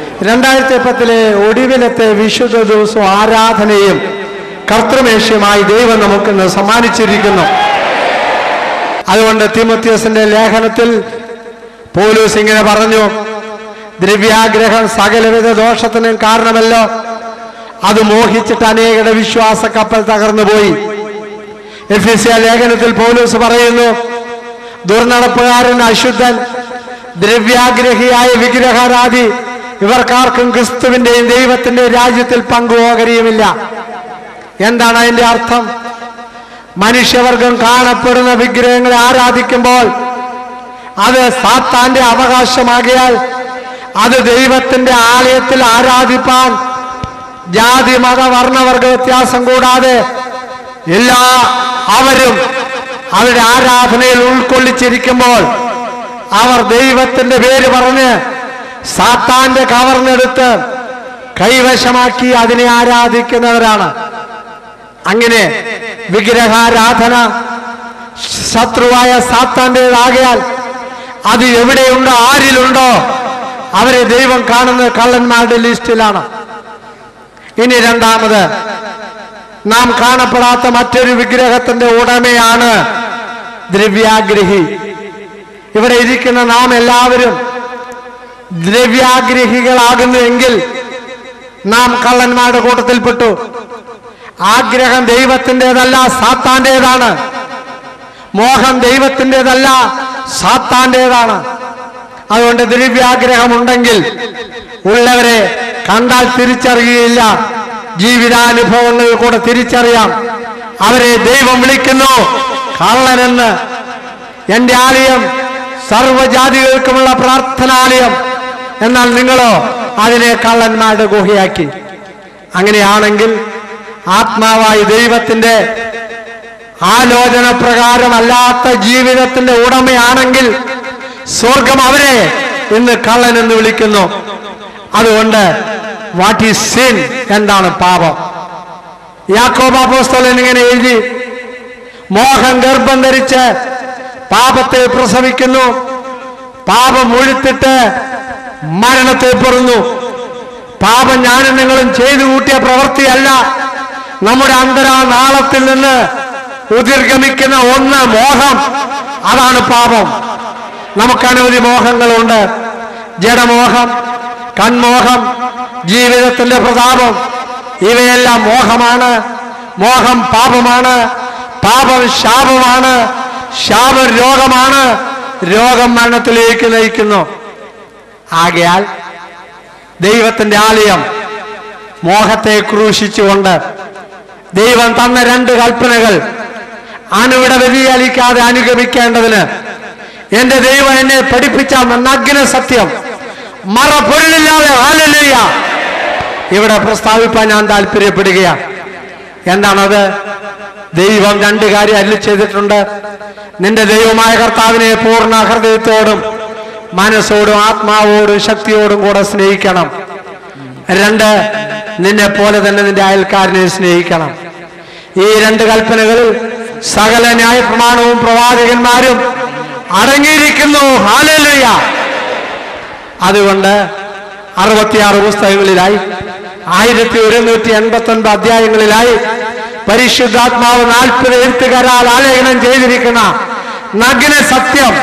രണ്ടായിരത്തി പത്തിലെ ഒടുവിലത്തെ വിശുദ്ധ ദിവസം ആരാധനയും കർത്തൃമേഷ്യമായി ദൈവം നമുക്കിന്ന് സമ്മാനിച്ചിരിക്കുന്നു അതുകൊണ്ട് തിമത്യോസിന്റെ ലേഖനത്തിൽ പോലൂസ് ഇങ്ങനെ പറഞ്ഞു ദ്രവ്യാഗ്രഹം സകലവിധ ദോഷത്തിനും കാരണമല്ലോ അത് മോഹിച്ചിട്ട് അനേകരുടെ വിശ്വാസ കപ്പൽ തകർന്നുപോയി എഫീസിയ ലേഖനത്തിൽ പോലൂസ് പറയുന്നു ദുർനടപ്പുകാരൻ അശുദ്ധൻ ദ്രവ്യാഗ്രഹിയായ വിഗ്രഹാരാധി ഇവർക്കാർക്കും ക്രിസ്തുവിന്റെയും ദൈവത്തിന്റെയും രാജ്യത്തിൽ പങ്കുപോകരിയുമില്ല എന്താണ് അതിന്റെ അർത്ഥം മനുഷ്യവർഗം കാണപ്പെടുന്ന വിഗ്രഹങ്ങളെ ആരാധിക്കുമ്പോൾ അത് സാത്താന്റെ അവകാശമാകിയാൽ അത് ദൈവത്തിന്റെ ആലയത്തിൽ ആരാധിപ്പാൻ ജാതി മത വർണ്ണവർഗ വ്യത്യാസം കൂടാതെ എല്ലാ അവരും അവരുടെ ആരാധനയിൽ ഉൾക്കൊള്ളിച്ചിരിക്കുമ്പോൾ അവർ ദൈവത്തിന്റെ പേര് പറഞ്ഞ് സാത്താന്റെ കവർന്നെടുത്ത് കൈവശമാക്കി അതിനെ ആരാധിക്കുന്നവരാണ് അങ്ങനെ വിഗ്രഹാരാധന ശത്രുവായ സാത്താന്റേതാകിയാൽ അത് എവിടെയുണ്ടോ ആരിലുണ്ടോ അവരെ ദൈവം കാണുന്നത് കള്ളന്മാരുടെ ലിസ്റ്റിലാണ് ഇനി രണ്ടാമത് നാം കാണപ്പെടാത്ത മറ്റൊരു വിഗ്രഹത്തിന്റെ ഉടമയാണ് ദ്രവ്യാഗ്രഹി ഇവിടെ ഇരിക്കുന്ന നാം എല്ലാവരും ദ്രവ്യാഗ്രഹികളാകുന്നുവെങ്കിൽ നാം കള്ളന്മാരുടെ കൂട്ടത്തിൽപ്പെട്ടു ആഗ്രഹം ദൈവത്തിൻ്റെതല്ല സാത്താന്റേതാണ് മോഹം ദൈവത്തിൻ്റെതല്ല സാത്താന്റേതാണ് അതുകൊണ്ട് ദ്രവ്യാഗ്രഹമുണ്ടെങ്കിൽ ഉള്ളവരെ കണ്ടാൽ തിരിച്ചറിയുകയില്ല ജീവിതാനുഭവങ്ങളിൽ കൂടെ തിരിച്ചറിയാം അവരെ ദൈവം വിളിക്കുന്നു കള്ളനെന്ന് എന്റെ ആലയം സർവജാതികൾക്കുമുള്ള പ്രാർത്ഥനാലയം എന്നാൽ നിങ്ങളോ അതിനെ കള്ളന്മാരുടെ ഗുഹയാക്കി അങ്ങനെയാണെങ്കിൽ ആത്മാവായി ദൈവത്തിന്റെ ആലോചന പ്രകാരമല്ലാത്ത ജീവിതത്തിന്റെ ഉടമയാണെങ്കിൽ സ്വർഗം അവരെ ഇന്ന് കള്ളൻ എന്ന് വിളിക്കുന്നു അതുകൊണ്ട് വാട്ട് ഈസ് സിൻ എന്താണ് പാപം യാക്കോബാപ്പോസ്തലൻ ഇങ്ങനെ എഴുതി മോഹം ഗർഭം ധരിച്ച് പാപത്തെ പ്രസവിക്കുന്നു പാപം മുഴുത്തിട്ട് മരണത്തെ പെറുന്നു പാപം ഞാനും നിങ്ങളും ചെയ്തു കൂട്ടിയ പ്രവൃത്തിയല്ല നമ്മുടെ അന്തരാനാളത്തിൽ നിന്ന് ഉതിർഗമിക്കുന്ന ഒന്ന് മോഹം അതാണ് പാപം നമുക്ക് അനവധി മോഹങ്ങളുണ്ട് ജഡമോഹം കൺമോഹം ജീവിതത്തിന്റെ പ്രതാപം ഇവയെല്ലാം മോഹമാണ് മോഹം പാപമാണ് പാപം ശാപമാണ് ശാപം രോഗമാണ് രോഗം മരണത്തിലേക്ക് നയിക്കുന്നു ആകയാൽ ദൈവത്തിന്റെ ആലയം മോഹത്തെ ക്രൂശിച്ചുകൊണ്ട് ദൈവം തന്ന രണ്ട് കൽപ്പനകൾ അണുവിടെ വ്യതിചലിക്കാതെ അനുഗമിക്കേണ്ടതിന് എന്റെ ദൈവം എന്നെ പഠിപ്പിച്ച നഗ്ന സത്യം മറ പൊരുളില്ലാതെ ഹാലലുയ ഇവിടെ പ്രസ്താവിപ്പാൻ ഞാൻ താല്പര്യപ്പെടുകയാണ് എന്താണത് ദൈവം രണ്ട് കാര്യം അല്ലി ചെയ്തിട്ടുണ്ട് നിന്റെ ദൈവമായ കർത്താവിനെ പൂർണ്ണ ഹൃദയത്തോടും മനസ്സോടും ആത്മാവോടും ശക്തിയോടും കൂടെ സ്നേഹിക്കണം രണ്ട് നിന്നെ പോലെ തന്നെ നിന്റെ അയൽക്കാരനെ സ്നേഹിക്കണം ഈ രണ്ട് കൽപ്പനകളിൽ സകല ന്യായ പ്രമാണവും പ്രവാചകന്മാരും അടങ്ങിയിരിക്കുന്നു ഹാലലുയ അതുകൊണ്ട് അറുപത്തിയാറ് പുസ്തകങ്ങളിലായി ആയിരത്തി ഒരുന്നൂറ്റി എൺപത്തി ഒൻപത് അധ്യായങ്ങളിലായി പരിശുദ്ധാത്മാവ് നാൽപ്പത് എഴുത്തുകാരാൽ ആലേഖനം ചെയ്തിരിക്കുന്ന നഗ്ന സത്യം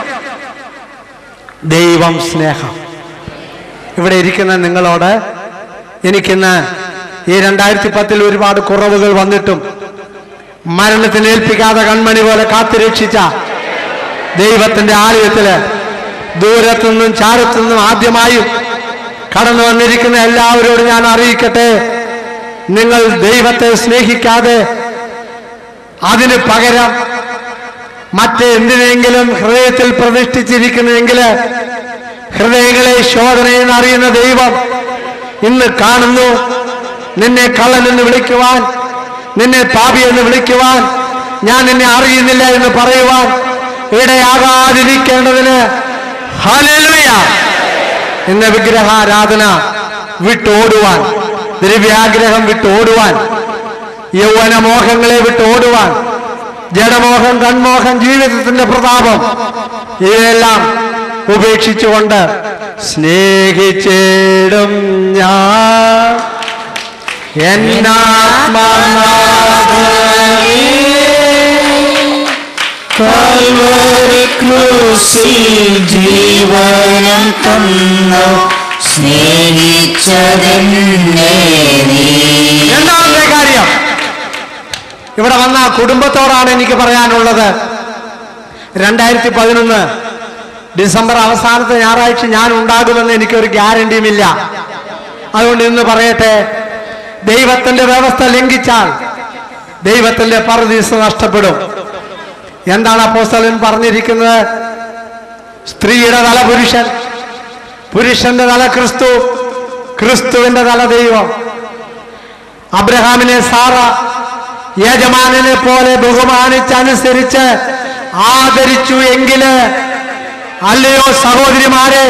ദൈവം സ്നേഹം ഇവിടെ ഇരിക്കുന്ന നിങ്ങളോട് എനിക്കിന്ന് ഈ രണ്ടായിരത്തി പത്തിൽ ഒരുപാട് കുറവുകൾ വന്നിട്ടും മരണത്തിന് ഏൽപ്പിക്കാതെ കൺമണി പോലെ കാത്തുരക്ഷിച്ച ദൈവത്തിന്റെ ആലയത്തില് ദൂരത്തുനിന്നും ചാരത്തുനിന്നും ആദ്യമായും കടന്നു വന്നിരിക്കുന്ന എല്ലാവരോടും ഞാൻ അറിയിക്കട്ടെ നിങ്ങൾ ദൈവത്തെ സ്നേഹിക്കാതെ അതിന് പകരം മറ്റെന്തിനെങ്കിലും ഹൃദയത്തിൽ പ്രതിഷ്ഠിച്ചിരിക്കുന്നെങ്കിൽ ഹൃദയങ്ങളെ ശോധനയെന്ന് അറിയുന്ന ദൈവം ഇന്ന് കാണുന്നു നിന്നെ കള്ളനെന്ന് വിളിക്കുവാൻ നിന്നെ പാപി എന്ന് വിളിക്കുവാൻ ഞാൻ നിന്നെ അറിയുന്നില്ല എന്ന് പറയുവാൻ ഇടയാകാതിരിക്കേണ്ടതിന് ഹല്ലേലൂയ ഇന്ന് വിഗ്രഹാരാധന വിട്ടോടുവാൻ ദ്രവ്യാഗ്രഹം വിട്ടോടുവാൻ യൗവനമോഹങ്ങളെ വിട്ടോടുവാൻ ജഡമോഹം കൺമോഹം ജീവിതത്തിന്റെ പ്രതാപം ഇവയെല്ലാം ഉപേക്ഷിച്ചുകൊണ്ട് സ്നേഹിച്ചിടും ഞാൻ കാൽവരി ക്രൂസിൽ ജീവനം തന്നു സ്നേഹിച്ചതെന്നെ നീ രണ്ടാമത്തെ കാര്യം ഇവിടെ വന്ന കുടുംബത്തോടാണ് എനിക്ക് പറയാനുള്ളത് രണ്ടായിരത്തി പതിനൊന്ന് ഡിസംബർ അവസാനത്തെ ഞായറാഴ്ച ഞാൻ ഉണ്ടാകുമെന്ന് എനിക്കൊരു ഗ്യാരണ്ടിയുമില്ല അതുകൊണ്ട് ഇന്ന് പറയട്ടെ ദൈവത്തിന്റെ വ്യവസ്ഥ ലംഘിച്ചാൽ ദൈവത്തിന്റെ പറുദീസ നഷ്ടപ്പെടും എന്താണ് അപ്പോസ്തലൻ പറഞ്ഞിരിക്കുന്നത് സ്ത്രീയുടെ തല പുരുഷൻ പുരുഷന്റെ തല ക്രിസ്തു ക്രിസ്തുവിന്റെ തല ദൈവം അബ്രഹാമിനെ സാറ യജമാനനെ പോലെ ബഹുമാനിച്ചനുസരിച്ച് ആദരിച്ചു എങ്കില് അല്ലയോ സഹോദരിമാരെ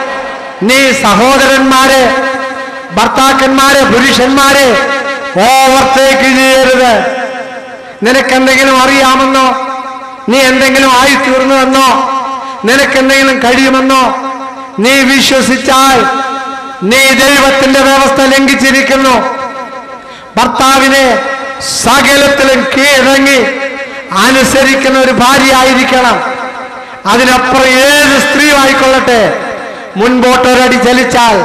നീ സഹോദരന്മാരെ ഭർത്താക്കന്മാരെ പുരുഷന്മാരെ ഓവർടേക്ക് ചെയ്യരുത് നിനക്കെന്തെങ്കിലും അറിയാമെന്നോ നീ എന്തെങ്കിലും ആയിത്തീർന്നുവെന്നോ നിനക്കെന്തെങ്കിലും കഴിയുമെന്നോ നീ വിശ്വസിച്ചാൽ നീ ദൈവത്തിന്റെ വ്യവസ്ഥ ലംഘിച്ചിരിക്കുന്നു ഭർത്താവിനെ സകലത്തിലും കീഴടങ്ങി അനുസരിക്കുന്ന ഒരു ഭാര്യയായിരിക്കണം അതിനപ്പുറം ഏത് സ്ത്രീ ആയിക്കൊള്ളട്ടെ മുൻപോട്ടൊരടി ചലിച്ചാൽ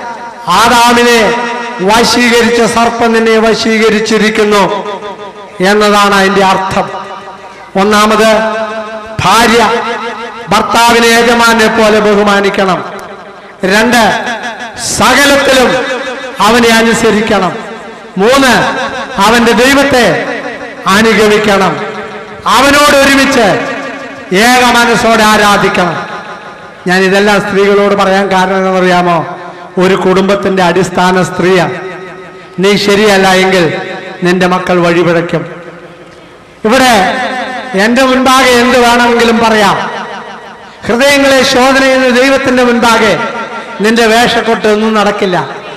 ആദാമിനെ വശീകരിച്ച സർപ്പം നിന്നെ വശീകരിച്ചിരിക്കുന്നു എന്നതാണ് അതിന്റെ അർത്ഥം ഒന്നാമത് ഭാര്യ ഭർത്താവിനെ യജമാനെ പോലെ ബഹുമാനിക്കണം രണ്ട് സകലത്തിലും അവനെ അനുസരിക്കണം മൂന്ന് അവന്റെ ദൈവത്തെ അനുഗമിക്കണം അവനോട് ഒരുമിച്ച് ഏക മനസ്സോടെ ആരാധിക്കണം ഞാൻ ഇതെല്ലാം സ്ത്രീകളോട് പറയാൻ കാരണം എന്നറിയാമോ ഒരു കുടുംബത്തിന്റെ അടിസ്ഥാന സ്ത്രീയാണ് നീ ശരിയല്ല എങ്കിൽ നിന്റെ മക്കൾ വഴിപിഴയ്ക്കും ഇവിടെ എന്റെ മുൻപാകെ എന്ത് വേണമെങ്കിലും പറയാം ഹൃദയങ്ങളെ ശോധന ചെയ്യുന്ന ദൈവത്തിന്റെ മുൻപാകെ നിന്റെ വേഷക്കൊട്ട് ഒന്നും നടക്കില്ല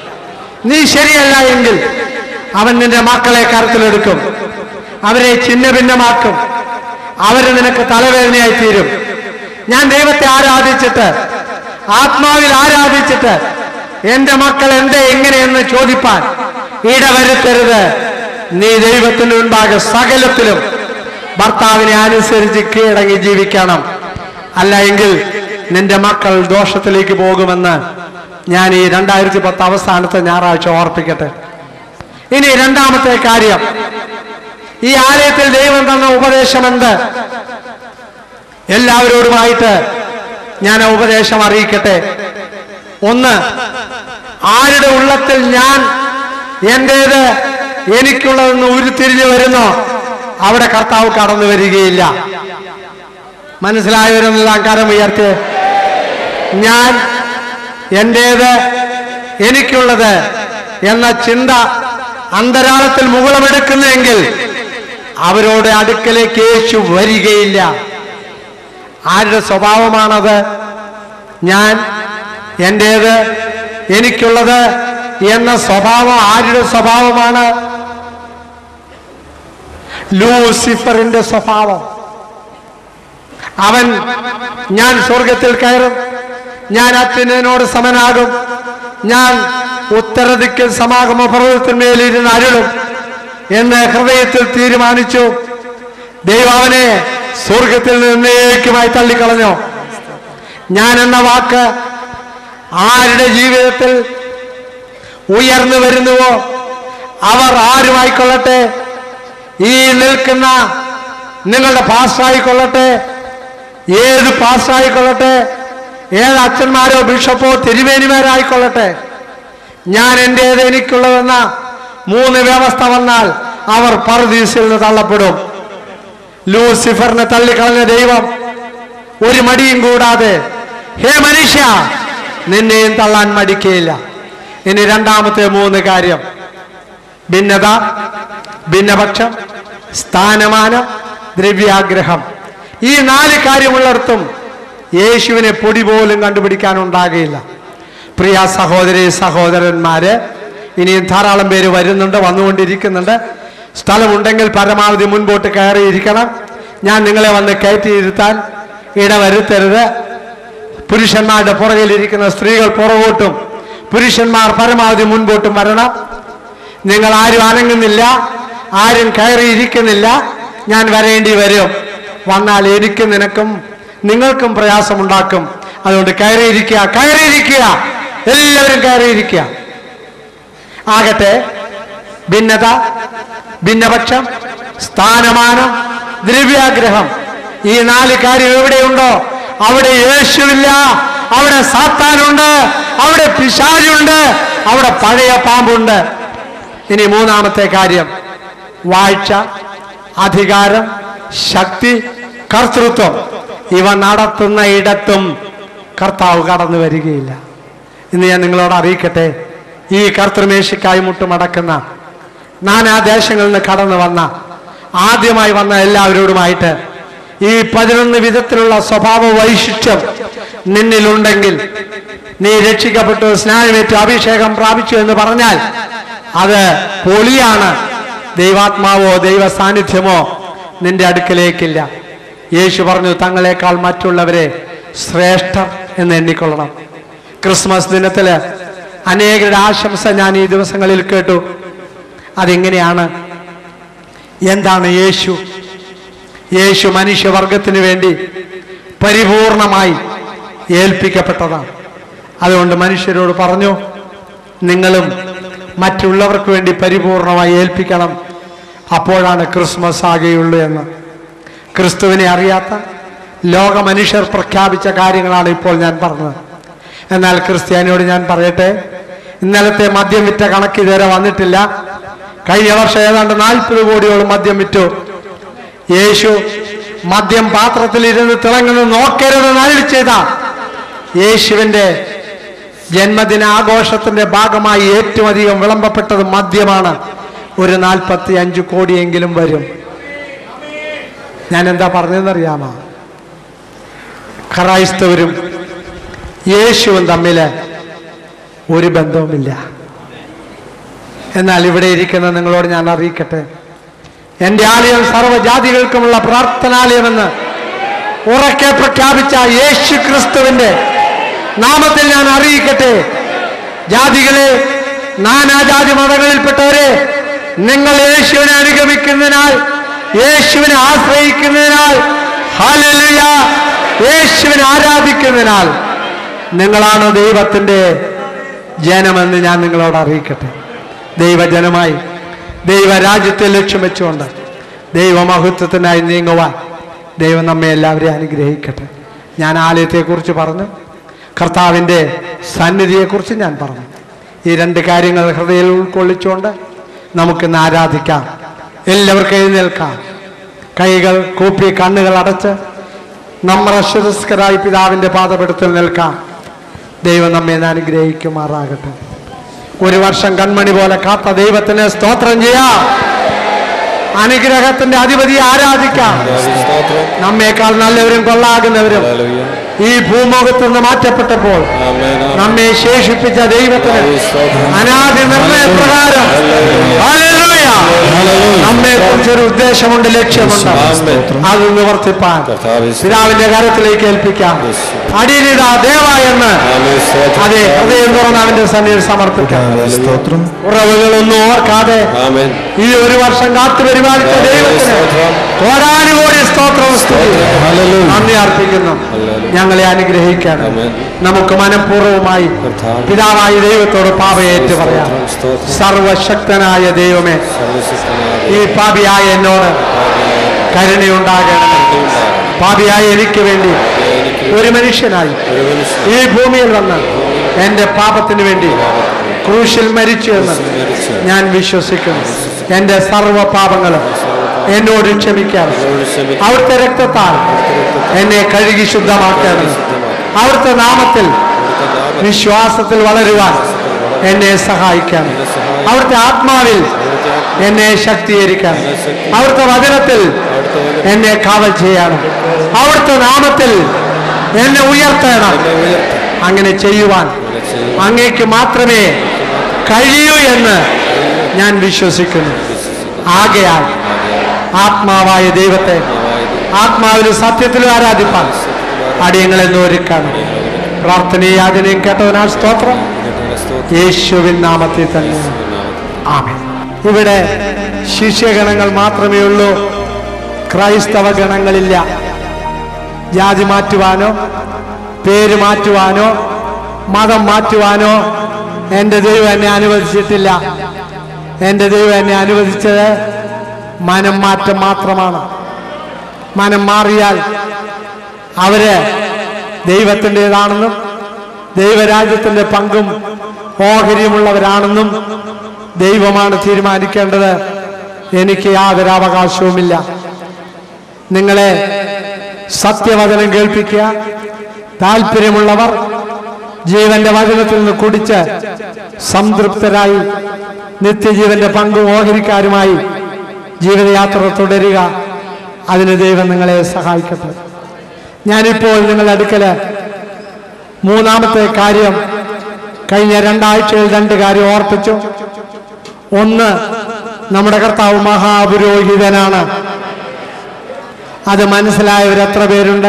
നീ ശരിയല്ല എങ്കിൽ അവൻ നിന്റെ മക്കളെ കരുത്തിലെടുക്കും അവരെ ചിന്ന ഭിന്നമാക്കും അവര് നിനക്ക് തലവേദനയായി തീരും ഞാൻ ദൈവത്തെ ആരാധിച്ചിട്ട് ആത്മാവിൽ ആരാധിച്ചിട്ട് എന്റെ മക്കൾ എന്തേ എങ്ങനെയെന്ന് ചോദിപ്പാൻ ഇടവരുത്തരുത് നീ ദൈവത്തിന് മുൻപാകെ സകലത്തിലും ഭർത്താവിനെ അനുസരിച്ച് കീഴടങ്ങി ജീവിക്കണം അല്ല എങ്കിൽ നിന്റെ മക്കൾ ദോഷത്തിലേക്ക് പോകുമെന്ന് ഞാൻ ഈ രണ്ടായിരത്തി പത്ത് അവസാനത്തെ ഞായറാഴ്ച ഓർപ്പിക്കട്ടെ ഇനി രണ്ടാമത്തെ കാര്യം ഈ ആലയത്തിൽ ദൈവം തന്ന ഉപദേശമെന്ത് എല്ലാവരോടുമായിട്ട് ഞാൻ ആ ഉപദേശം അറിയിക്കട്ടെ ഒന്ന് ആരുടെ ഉള്ളത്തിൽ ഞാൻ എന്റേത് എനിക്കുള്ളതെന്ന് ഉരുത്തിരിഞ്ഞു വരുന്നോ അവിടെ കർത്താവ് കടന്നു വരികയില്ല മനസ്സിലായവരെന്നെല്ലാം കരം ഉയർത്തി ഞാൻ എന്റേത് എനിക്കുള്ളത് എന്ന ചിന്ത അന്തരാളത്തിൽ മുകളമെടുക്കുന്നെങ്കിൽ അവരോട് അടുക്കലേക്ക് യേശു വരികയില്ല ആരുടെ സ്വഭാവമാണത് ഞാൻ എന്റേത് എനിക്കുള്ളത് എന്ന സ്വഭാവം ആരുടെ സ്വഭാവമാണ് ലൂസിഫറിന്റെ സ്വഭാവം അവൻ ഞാൻ സ്വർഗത്തിൽ കയറും ഞാൻ അത്യുന്നതിനോട് സമനാകും ഞാൻ ഉത്തരദിക്കൽ സമാഗമ പർവ്വതത്തിന്മേലിരുന്ന് അരുളും എന്ന് ഹൃദയത്തിൽ തീരുമാനിച്ചു ദൈവം അവനെ സ്വർഗത്തിൽ നിന്നേക്കുമായി തള്ളിക്കളഞ്ഞു ഞാൻ എന്ന വാക്ക് ആരുടെ ജീവിതത്തിൽ ഉയർന്നു വരുന്നുവോ അവർ ആരുമായിക്കൊള്ളട്ടെ ഈ നിൽക്കുന്ന നിങ്ങളുടെ പാസ്റ്റായിക്കൊള്ളട്ടെ ഏത് പാസ്റ്റായിക്കൊള്ളട്ടെ ഏത് അച്ഛന്മാരോ ബിഷപ്പോ തിരുമേനിമാരായിക്കൊള്ളട്ടെ ഞാൻ എൻ്റേത് എനിക്കുള്ളതെന്ന മൂന്ന് വ്യവസ്ഥ വന്നാൽ അവർ പർദീസിൽ നിന്ന് തള്ളപ്പെടും ലൂസിഫറിനെ തള്ളിക്കളഞ്ഞ ദൈവം ഒരു മടിയും കൂടാതെ ഹേ മനുഷ്യ നിന്നെയും തള്ളാൻ മടിക്കുകയില്ല ഇനി രണ്ടാമത്തെ മൂന്ന് കാര്യം ഭിന്നത ഭിന്നപക്ഷം സ്ഥാനമാനം ദ്രവ്യാഗ്രഹം ഈ നാല് കാര്യമുള്ളിടത്തും യേശുവിനെ പൊടി പോലും കണ്ടുപിടിക്കാനുണ്ടാകുകയില്ല പ്രിയ സഹോദരി സഹോദരന്മാര് ഇനിയും ധാരാളം പേര് വരുന്നുണ്ട് വന്നുകൊണ്ടിരിക്കുന്നുണ്ട് സ്ഥലമുണ്ടെങ്കിൽ പരമാവധി മുൻപോട്ട് കയറിയിരിക്കണം ഞാൻ നിങ്ങളെ വന്ന് കയറ്റിയിരുത്താൻ ഇടവരുത്തരുത് പുരുഷന്മാരുടെ പുറകിലിരിക്കുന്ന സ്ത്രീകൾ പുറകോട്ടും പുരുഷന്മാർ പരമാവധി മുൻപോട്ടും വരണം നിങ്ങൾ ആരും അനങ്ങുന്നില്ല ആരും കയറിയിരിക്കുന്നില്ല ഞാൻ വരേണ്ടി വരും വന്നാൽ എനിക്കും നിനക്കും നിങ്ങൾക്കും പ്രയാസമുണ്ടാക്കും അതുകൊണ്ട് കയറിയിരിക്കുക കയറിയിരിക്കുക എല്ലാവരും കയറിയിരിക്കുക ആകട്ടെ ഭിന്നത ഭിന്നപക്ഷം സ്ഥാനമാനം ദ്രവ്യാഗ്രഹം ഈ നാല് കാര്യം എവിടെയുണ്ടോ അവിടെ യേശുവില്ല അവിടെ സാത്താനുണ്ട് അവിടെ പിശാചുണ്ട് അവിടെ പഴയ പാമ്പുണ്ട് ഇനി മൂന്നാമത്തെ കാര്യം വാഴ്ച അധികാരം ശക്തി കർത്തൃത്വം ഇവ നടത്തുന്ന ഇടത്തും കർത്താവ് കടന്നു വരികയില്ല ഇന്ന് ഞാൻ നിങ്ങളോട് അറിയിക്കട്ടെ ഈ കർത്തൃമേശിക്കായി മുട്ടുമടക്കുന്ന നാനാ ദേശങ്ങളിൽ നിന്ന് കടന്നു വന്ന ആദ്യമായി വന്ന എല്ലാവരോടുമായിട്ട് ഈ പതിനൊന്ന് വിധത്തിലുള്ള സ്വഭാവ വൈശിഷ്ട്യം നിന്നിലുണ്ടെങ്കിൽ നീ രക്ഷിക്കപ്പെട്ടു സ്നാനമേറ്റു അഭിഷേകം പ്രാപിച്ചു എന്ന് പറഞ്ഞാൽ അത് പൊളിയാണ് ദൈവാത്മാവോ ദൈവ സാന്നിധ്യമോ നിന്റെ അടുക്കലേക്കില്ല യേശു പറഞ്ഞു തങ്ങളെക്കാൾ മറ്റുള്ളവരെ ശ്രേഷ്ഠർ എന്ന് എണ്ണിക്കൊള്ളണം ക്രിസ്മസ് ദിനത്തില് അനേകരുടെ ആശംസ ഞാൻ ഈ ദിവസങ്ങളിൽ കേട്ടു അതെങ്ങനെയാണ് എന്താണ് യേശു യേശു മനുഷ്യവർഗത്തിന് വേണ്ടി പരിപൂർണമായി ഏൽപ്പിക്കപ്പെട്ടതാണ് അതുകൊണ്ട് മനുഷ്യരോട് പറഞ്ഞു നിങ്ങളും മറ്റുള്ളവർക്ക് വേണ്ടി പരിപൂർണമായി ഏൽപ്പിക്കണം അപ്പോഴാണ് ക്രിസ്മസ് ആകെയുള്ളൂ എന്ന് ക്രിസ്തുവിനെ അറിയാത്ത ലോക മനുഷ്യർ പ്രഖ്യാപിച്ച കാര്യങ്ങളാണ് ഇപ്പോൾ ഞാൻ പറഞ്ഞത് എന്നാൽ ക്രിസ്ത്യാനിയോട് ഞാൻ പറയട്ടെ ഇന്നലത്തെ മദ്യം വിറ്റ കണക്ക് ഇതുവരെ വന്നിട്ടില്ല കഴിഞ്ഞ വർഷം ഏതാണ്ട് നാൽപ്പത് കോടിയോളം മദ്യം വിറ്റു യേശു മദ്യം പാത്രത്തിൽ ഇരുന്ന് തിളങ്ങുന്നത് നോക്കരുതെന്ന് അരുളി ചെയ്ത യേശുവിന്റെ ജന്മദിന ആഘോഷത്തിന്റെ ഭാഗമായി ഏറ്റവും അധികം വിളമ്പപ്പെട്ടത് മദ്യമാണ് ഒരു നാൽപ്പത്തി അഞ്ച് കോടിയെങ്കിലും വരും ഞാൻ എന്താ പറഞ്ഞതെന്നറിയാമോ ക്രൈസ്തവരും യേശുവും തമ്മിൽ ഒരു ബന്ധവുമില്ല എന്നാൽ ഇവിടെ ഇരിക്കുന്ന നിങ്ങളോട് ഞാൻ അറിയിക്കട്ടെ എന്റെ ആലയം സർവ്വജാതികൾക്കുമുള്ള പ്രാർത്ഥനാലയമെന്ന് ഉറക്കെ പ്രഖ്യാപിച്ച യേശു ക്രിസ്തുവിന്റെ നാമത്തിൽ ഞാൻ അറിയിക്കട്ടെ ജാതികളെ നാനാജാതി മതങ്ങളിൽപ്പെട്ടവരെ നിങ്ങൾ യേശുവിനെ അനുഗമിക്കുന്നതിനാൽ യേശുവിനെ ആശ്രയിക്കുന്നതിനാൽ ഹല്ലേലൂയ യേശുവിനെ ആരാധിക്കുന്നതിനാൽ നിങ്ങളാണ് ദൈവത്തിന്റെ ജനമെന്ന് ഞാൻ നിങ്ങളോട് അറിയിക്കട്ടെ ദൈവജനമായി ദൈവരാജ്യത്തെ ലക്ഷ്യം വെച്ചുകൊണ്ട് ദൈവമഹത്വത്തിനായി നീങ്ങുവാൻ ദൈവം നമ്മെ എല്ലാവരെയും അനുഗ്രഹിക്കട്ടെ ഞാൻ ആലയത്തെക്കുറിച്ച് പറഞ്ഞു കർത്താവിൻ്റെ സന്നിധിയെക്കുറിച്ച് ഞാൻ പറഞ്ഞു ഈ രണ്ട് കാര്യങ്ങൾ ഹൃദയത്തിൽ ഉൾക്കൊള്ളിച്ചുകൊണ്ട് നമുക്കിന്ന് ആരാധിക്കാം എല്ലാവർക്കും എഴുന്നേൽക്കാം കൈകൾ കൂപ്പി കണ്ണുകൾ അടച്ച് നമ്മുടെ അശ്വതസ്കരായി പിതാവിൻ്റെ പാദപെടുത്തിൽ നിൽക്കാം ദൈവം നമ്മെ ഇന്ന് അനുഗ്രഹിക്കുമാറാകട്ടെ ഒരു വർഷം കൺമണി പോലെ കാത്ത ദൈവത്തിന് സ്തോത്രം ചെയ്യാം അനുഗ്രഹത്തിന്റെ അധിപതിയെ ആരാധിക്കാം സ്തോത്രം നമ്മേക്കാൾ നല്ലവരും കൊള്ളാകുന്നവരും ഹല്ലേലൂയ ഈ ഭൂമുഖത്ത് നിന്ന് മാറ്റപ്പെട്ടപ്പോൾ ആമേൻ നമ്മെ ശേഷിപ്പിച്ച ദൈവത്തിന് അനാദി നിർണയപ്രകാരം ഹല്ലേലൂയ. നമ്മെ കുറിച്ചൊരു ഉദ്ദേശമുണ്ട് ലക്ഷ്യമുണ്ട് ആമേൻ. അത് നിവർത്തിപ്പാൻ കർത്താവേ പിതാവിന്റെ കരത്തിലേക്ക് ഏൽപ്പിക്കാം അടിയിലിട ദേവ എന്ന് ആമേൻ സ്തോത്രം അതെ ഹൃദയം തുറന്ന് അവന്റെ സന്നിധിയിൽ സമർപ്പിക്കാം സ്തോത്രം ഉറവുകളൊന്നും ഓർക്കാതെ ആമേൻ ഈ ഒരു വർഷം കാത്തു പരിപാലിച്ച ദൈവത്തിന് സ്തോത്രം കോടാനുകോടി സ്തോത്രവും സ്തുതി നന്ദി അർപ്പിക്കുന്നു ഞങ്ങളെ അനുഗ്രഹിക്കണം ആമേൻ. നമുക്ക് മനഃപൂർവ്വമായി കർത്താവേ. പിതാവായ ദൈവത്തോട് പാപയേറ്റ് പറയാം സ്തോത്രം സർവശക്തനായ ദൈവമേ സർവശക്തനായ ഈ പാപിയായ എന്നോട് കരുണയുണ്ടാകണമേ പാപിയായ എനിക്ക് വേണ്ടി ഒരു മനുഷ്യനായി ഒരു മനുഷ്യൻ ഈ ഭൂമിയിൽ വന്ന് എൻ്റെ പാപത്തിന് വേണ്ടി ക്രൂശിൽ മരിച്ചു എന്ന് മരിച്ചു. ഞാൻ വിശ്വസിക്കുന്നു എൻ്റെ സർവ പാപങ്ങളും എന്നോട് ക്ഷമിക്കാൻ ക്ഷമിക്കണം. അവിടുത്തെ രക്തത്താൽ എന്നെ കഴുകി ശുദ്ധമാക്കണം അവിടുത്തെ നാമത്തിൽ വിശ്വാസത്തിൽ വളരുവാൻ എന്നെ സഹായിക്കണം അവിടുത്തെ ആത്മാവിൽ എന്നെ ശക്തീകരിക്കണം അവിടുത്തെ വചനത്തിൽ എന്നെ കാവൽ ചെയ്യണം അവിടുത്തെ നാമത്തിൽ എന്നെ ഉയർത്തണം അങ്ങനെ ചെയ്യുവാൻ അങ്ങേക്ക് മാത്രമേ കഴിയൂ എന്ന് ഞാൻ വിശ്വസിക്കുന്നു ആകയാൽ ആത്മാവായ ദൈവത്തെ ആത്മാവിലും സത്യത്തിലും ആരാധിപ്പാൻ അടിയങ്ങളെന്ന് ഒരുക്കണം പ്രാർത്ഥനയും യാചനയും കേട്ടതിനാൽ സ്തോത്രം കേട്ടതിന് സ്തോത്രം യേശുവിൻ നാമത്തിൽ തന്നെ നാമത്തിൽ ആമേൻ ഇവിടെ ശിഷ്യഗണങ്ങൾ മാത്രമേ ഉള്ളൂ ക്രൈസ്തവ ഗണങ്ങളില്ല ജാതി മാറ്റുവാനോ പേര് മാറ്റുവാനോ മതം മാറ്റുവാനോ എൻ്റെ ദൈവം എന്നെ അനുവദിച്ചിട്ടില്ല എൻ്റെ ദൈവം എന്നെ അനുവദിച്ചത് മനം മാറ്റം മാത്രമാണ് മനം മാറിയാൽ അവര് ദൈവത്തിൻ്റെതാണെന്നും ദൈവരാജ്യത്തിൻ്റെ പങ്കും ഓഹരിയുമുള്ളവരാണെന്നും ദൈവമാണ് തീരുമാനിക്കേണ്ടത് എനിക്ക് യാതൊരു അവകാശവുമില്ല നിങ്ങളെ സത്യവചനം കേൾപ്പിക്കുക താല്പര്യമുള്ളവർ ജീവന്റെ വചനത്തിൽ നിന്ന് കുടിച്ച് സംതൃപ്തരായി നിത്യജീവന്റെ പങ്കും ഓഹരിക്കാരുമായി ജീവിതയാത്ര തുടരുക അതിന് ദൈവം നിങ്ങളെ സഹായിക്കട്ടെ ഞാനിപ്പോൾ നിങ്ങളുടെ അടുക്കല് മൂന്നാമത്തെ കാര്യം കഴിഞ്ഞ രണ്ടാഴ്ചയിൽ രണ്ട് കാര്യം ഓർപ്പിച്ചു ഒന്ന് നമ്മുടെ കർത്താവ് മഹാപുരോഹിതനാണ് അത് മനസ്സിലായവർ എത്ര പേരുണ്ട്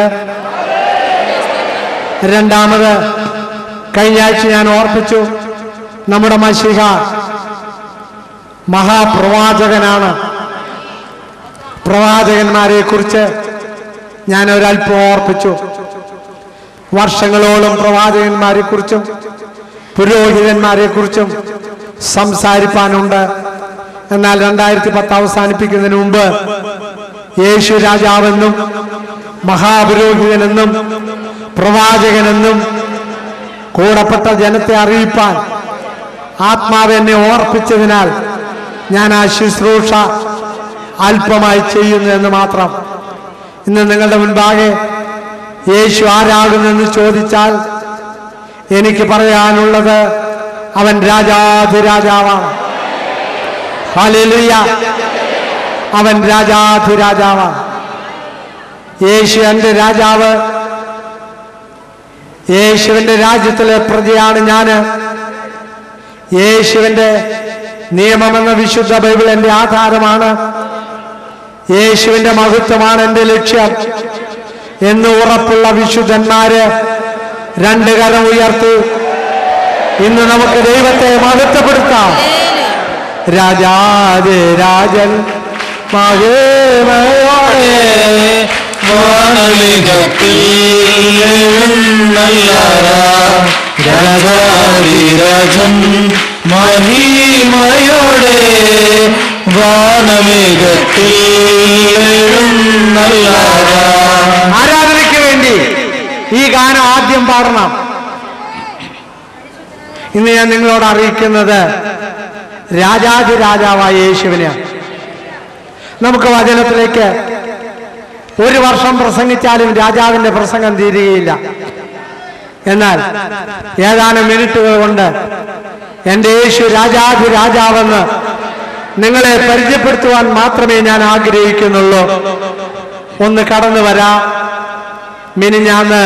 രണ്ടാമത് കഴിഞ്ഞ ആഴ്ച ഞാൻ ഓർപ്പിച്ചു നമ്മുടെ മഷിഹ മഹാപ്രവാചകനാണ് പ്രവാചകന്മാരെ കുറിച്ച് ഞാൻ ഒരല്പം ഓർപ്പിച്ചു വർഷങ്ങളോളം പ്രവാചകന്മാരെ കുറിച്ചും പുരോഹിതന്മാരെ കുറിച്ചും സംസാരിപ്പാനുണ്ട് എന്നാൽ രണ്ടായിരത്തി പത്ത് അവസാനിപ്പിക്കുന്നതിന് മുമ്പ് യേശു രാജാവെന്നും മഹാപുരോഹിതനെന്നും പ്രവാചകനെന്നും കൂടപ്പെട്ട ജനത്തെ അറിയിപ്പാൻ ആത്മാവ് എന്നെ ഓർപ്പിച്ചതിനാൽ ഞാൻ ആ ശുശ്രൂഷ അല്പമായി ചെയ്യുന്നു എന്ന് മാത്രം ഇന്ന് നിങ്ങളുടെ മുൻപാകെ യേശു ആരാകുന്നെന്ന് ചോദിച്ചാൽ എനിക്ക് പറയാനുള്ളത് അവൻ രാജാധിരാജാവാണ് ഹല്ലേലൂയ അവൻ രാജാധിരാജാവാണ് യേശു എൻ്റെ രാജാവ് യേശുവിൻ്റെ രാജ്യത്തിലെ പ്രജയാണ് ഞാൻ യേശുവിൻ്റെ നിയമമെന്ന വിശുദ്ധ ബൈബിൾ എൻ്റെ ആധാരമാണ് യേശുവിൻ്റെ മഹത്വമാണ് എൻ്റെ ലക്ഷ്യം എന്ന് ഉറപ്പുള്ള വിശുദ്ധന്മാര് രണ്ട് കരം ഉയർത്തി ഇന്ന് നമുക്ക് ദൈവത്തെ മഹത്വപ്പെടുത്താം രാജാതി രാജൻ മഹേമയോടെ വാനലികത്തിൽ രാജാതിരാജൻ മഹിമയോടെ വാനമേഘത്തിൽ എഴുന്നള്ളാരാ ആരാധനയ്ക്ക് വേണ്ടി ഈ ഗാനം ആദ്യം പാടണം ഇന്ന് ഞാൻ നിങ്ങളോട് അറിയിക്കുന്നത് രാജാതി രാജാവായ യേശുവിനെയാണ് നമുക്ക് വചനത്തിലേക്ക് ഒരു വർഷം പ്രസംഗിച്ചാലും രാജാവിന്റെ പ്രസംഗം തീരുകയില്ല എന്നാൽ ഏതാനും മിനിറ്റുകൾ കൊണ്ട് എൻ്റെ യേശു രാജാതി രാജാവെന്ന് നിങ്ങളെ പരിചയപ്പെടുത്തുവാൻ മാത്രമേ ഞാൻ ആഗ്രഹിക്കുന്നുള്ളൂ ഒന്ന് കടന്നു വരാ മിനിഞ്ഞാന്ന്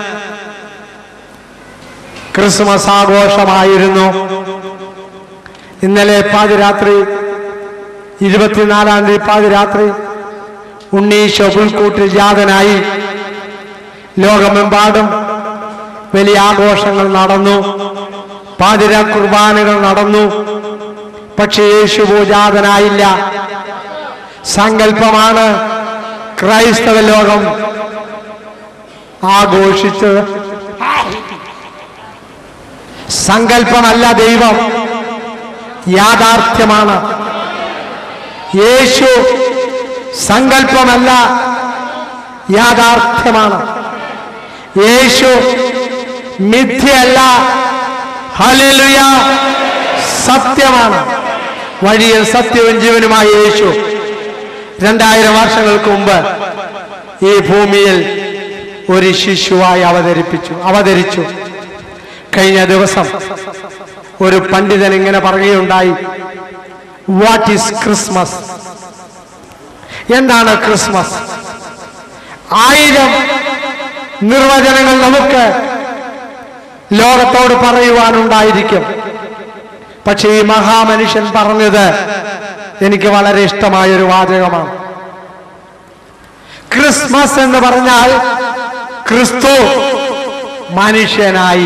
ക്രിസ്മസ് ആഘോഷമായിരുന്നു ഇന്നലെ പാതിരാത്രി ഇരുപത്തിനാലാം തീയതി പാതിരാത്രി ഉണ്ണീശോ പുൽക്കൂട്ടിൽ ജാതനായി ലോകമെമ്പാടും വലിയ ആഘോഷങ്ങൾ നടന്നു പാതിര കുർബാനകൾ നടന്നു പക്ഷേ യേശു പൂജാതനായില്ല സങ്കല്പമാണ് ക്രൈസ്തവ ലോകം ആഘോഷിച്ചത് സങ്കല്പമല്ല ദൈവം യാഥാർത്ഥ്യമാണ് യേശു സങ്കല്പമല്ല യാഥാർത്ഥ്യമാണ് യേശു മിഥ്യയല്ല ഹല്ലേലൂയ സത്യമാണ് വഴിയും സത്യവും ജീവനുമായ യേശു രണ്ടായിരം വർഷങ്ങൾക്ക് മുമ്പ് ഈ ഭൂമിയിൽ ഒരു ശിശുവായി അവതരിപ്പിച്ചു അവതരിച്ചു കഴിഞ്ഞ ദിവസം ഒരു പണ്ഡിതൻ ഇങ്ങനെ പറയുകയുണ്ടായി വാട്ട് ഈസ് ക്രിസ്മസ് എന്താണ് ക്രിസ്മസ് ആയിരം നിർവചനങ്ങൾ നമുക്ക് ലോകത്തോട് പറയുവാനുണ്ടായിരിക്കും പക്ഷേ ഈ മഹാമനുഷ്യൻ പറഞ്ഞത് എനിക്ക് വളരെ ഇഷ്ടമായ ഒരു വാചകമാണ് ക്രിസ്മസ് എന്ന് പറഞ്ഞാൽ ക്രിസ്തു മനുഷ്യനായി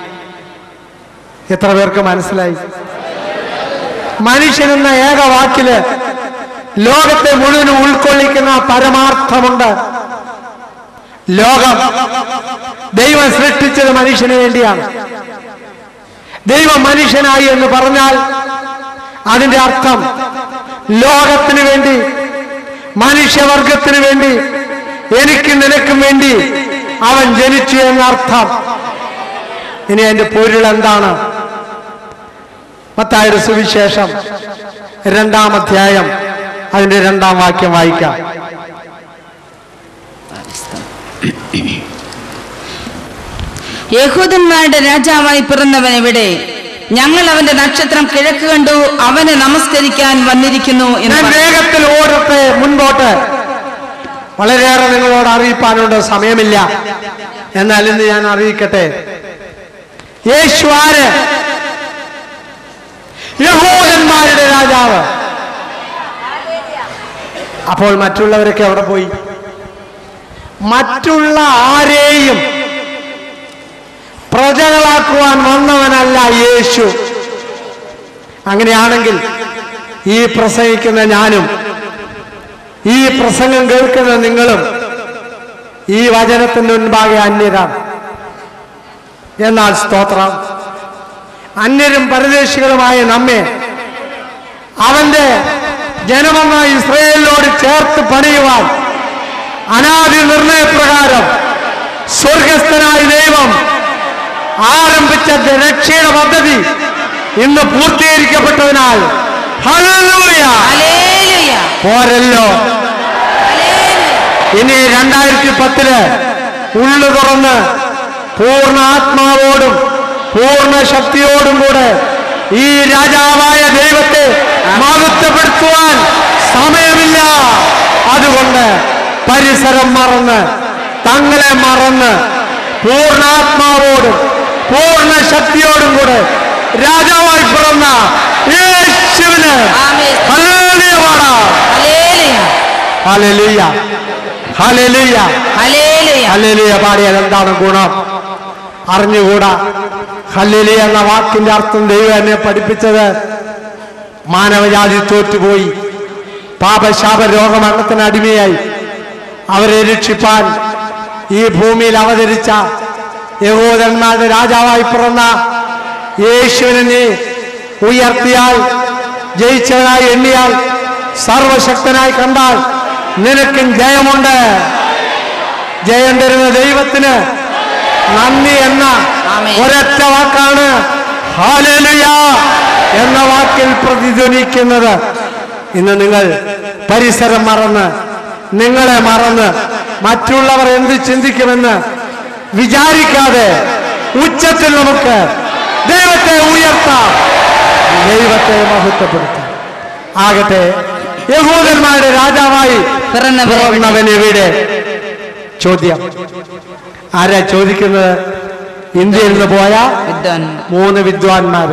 എത്ര പേർക്ക് മനസ്സിലായി മനുഷ്യൻ എന്ന ഏക വാക്കില് ലോകത്തെ മുഴുവൻ ഉൾക്കൊള്ളിക്കുന്ന പരമാർത്ഥമുണ്ട് ലോകം ദൈവം സൃഷ്ടിച്ചത് മനുഷ്യന് വേണ്ടിയാണ് ദൈവം മനുഷ്യനായി എന്ന് പറഞ്ഞാൽ അതിന്റെ അർത്ഥം ലോകത്തിന് വേണ്ടി മനുഷ്യവർഗത്തിന് വേണ്ടി എനിക്ക് നിനക്കും വേണ്ടി അവൻ ജനിച്ചു എന്നർത്ഥം ഇനി അതിന്റെ പൊരുൾ എന്താണ് മത്തായുടെ സുവിശേഷം രണ്ടാം അധ്യായം അതിന്റെ രണ്ടാം വാക്യം വായിക്കാം യഹൂദന്മാരുടെ രാജാവായി പിറന്നവൻ എവിടെ ഞങ്ങൾ അവന്റെ നക്ഷത്രം കിഴക്ക് കണ്ടു അവനെ നമസ്കരിക്കാൻ വന്നിരിക്കുന്നു എന്ന് ഞാൻ പറഞ്ഞു. വേഗത്തിൽ ഓടട്ടെ മുൻപോട്ട് വളരെയേറെ നിങ്ങളോട് അറിയിപ്പാനുണ്ട് സമയമില്ല എന്നാൽ ഇന്ന് ഞാൻ അറിയിക്കട്ടെ യേശു ആര് യഹൂദന്മാരുടെ രാജാവ് അപ്പോൾ മറ്റുള്ളവരൊക്കെ അവിടെ പോയി മറ്റുള്ള ആരെയും പ്രജകളാക്കുവാൻ വന്നവനല്ല യേശു അങ്ങനെയാണെങ്കിൽ ഈ പ്രസംഗിക്കുന്ന ഞാനും ഈ പ്രസംഗം കേൾക്കുന്ന നിങ്ങളും ഈ വചനത്തിന് മുൻപാകെ അന്യരാണ് എന്നാൽ സ്തോത്രം അന്യരും പരദേശികളുമായ നമ്മെ അവന്റെ ജനമെന്ന ഇസ്രയേലിനോട് ചേർത്ത് പണിയുവാൻ അനാദി നിർണയപ്രകാരം സ്വർഗസ്ഥനായ ദൈവം ആരംഭിച്ച രക്ഷയുടെ പദ്ധതി ഇന്ന് പൂർത്തീകരിക്കപ്പെട്ടതിനാൽ ഹല്ലേലൂയ ഹല്ലേലൂയ, പോരല്ലോ ഹല്ലേലൂയ. ഇനി രണ്ടായിരത്തി പത്തില് ഉള്ളു തുറന്ന് പൂർണ്ണ ആത്മാവോടും പൂർണ്ണ ശക്തിയോടും കൂടെ ഈ രാജാവായ ദൈവത്തെ മഹത്വപ്പെടുത്തുവാൻ സമയമില്ല അതുകൊണ്ട് പരിസരം മറന്ന് തങ്ങളെ മറന്ന് പൂർണ്ണാത്മാവോടും പൂർണ്ണ ശക്തിയോടും കൂടെ രാജാവായി പിറന്ന യേശുവിന് ആമേൻ. ഹല്ലേലൂയ പാടാം. Hallelujah, hallelujah hallelujah hallelujah. Hallelujah പാടിയാൽ എന്താണ് ഗുണം അറിഞ്ഞുകൂടാ ഹല്ലേലൂയ എന്ന വാക്കിന്റെ അർത്ഥം ദൈവം എന്നെ പഠിപ്പിച്ചത് മാനവജാതി തോറ്റുപോയി പാപശാപ രോഗമരണത്തിന് അടിമയായി അവരെ രക്ഷിപ്പാൻ ഈ ഭൂമിയിൽ അവതരിച്ച യഹൂദന്മാരുടെ രാജാവായി പിറന്ന യേശുവിനെ നീ ഉയർത്തിയാൽ ജയിച്ചവനായി എണ്ണിയാൽ സർവശക്തനായി കണ്ടാൽ നിനക്കും ജയമുണ്ട് ജയം തരുന്ന ദൈവത്തിന് നന്ദി എന്ന ആമേൻ. ഒരൊറ്റ വാക്കാണ് ഹാലേലുയ എന്ന വാക്കിൽ പ്രതിധ്വനിക്കുന്നത് ഇന്ന് നിങ്ങൾ പരിസരം മറന്ന് നിങ്ങളെ മറന്ന് മറ്റുള്ളവർ എന്ത് ചിന്തിക്കുമെന്ന് വിചാരിക്കാതെ ഉച്ചത്തിൽ നമുക്ക് ദൈവത്തെ ഉയർത്താം ദൈവത്തെ മഹത്വപ്പെടുത്താം ആകട്ടെ യഹൂദന്മാരുടെ രാജാവായി പിറന്നവൻ എവിടെ? പിറന്നവൻ എവിടെ ചോദ്യം ആരാ ചോദിക്കുന്നത് ഇന്ത്യയിൽ നിന്ന് പോയ വിദ്വാൻ മൂന്ന് വിദ്വാൻമാര്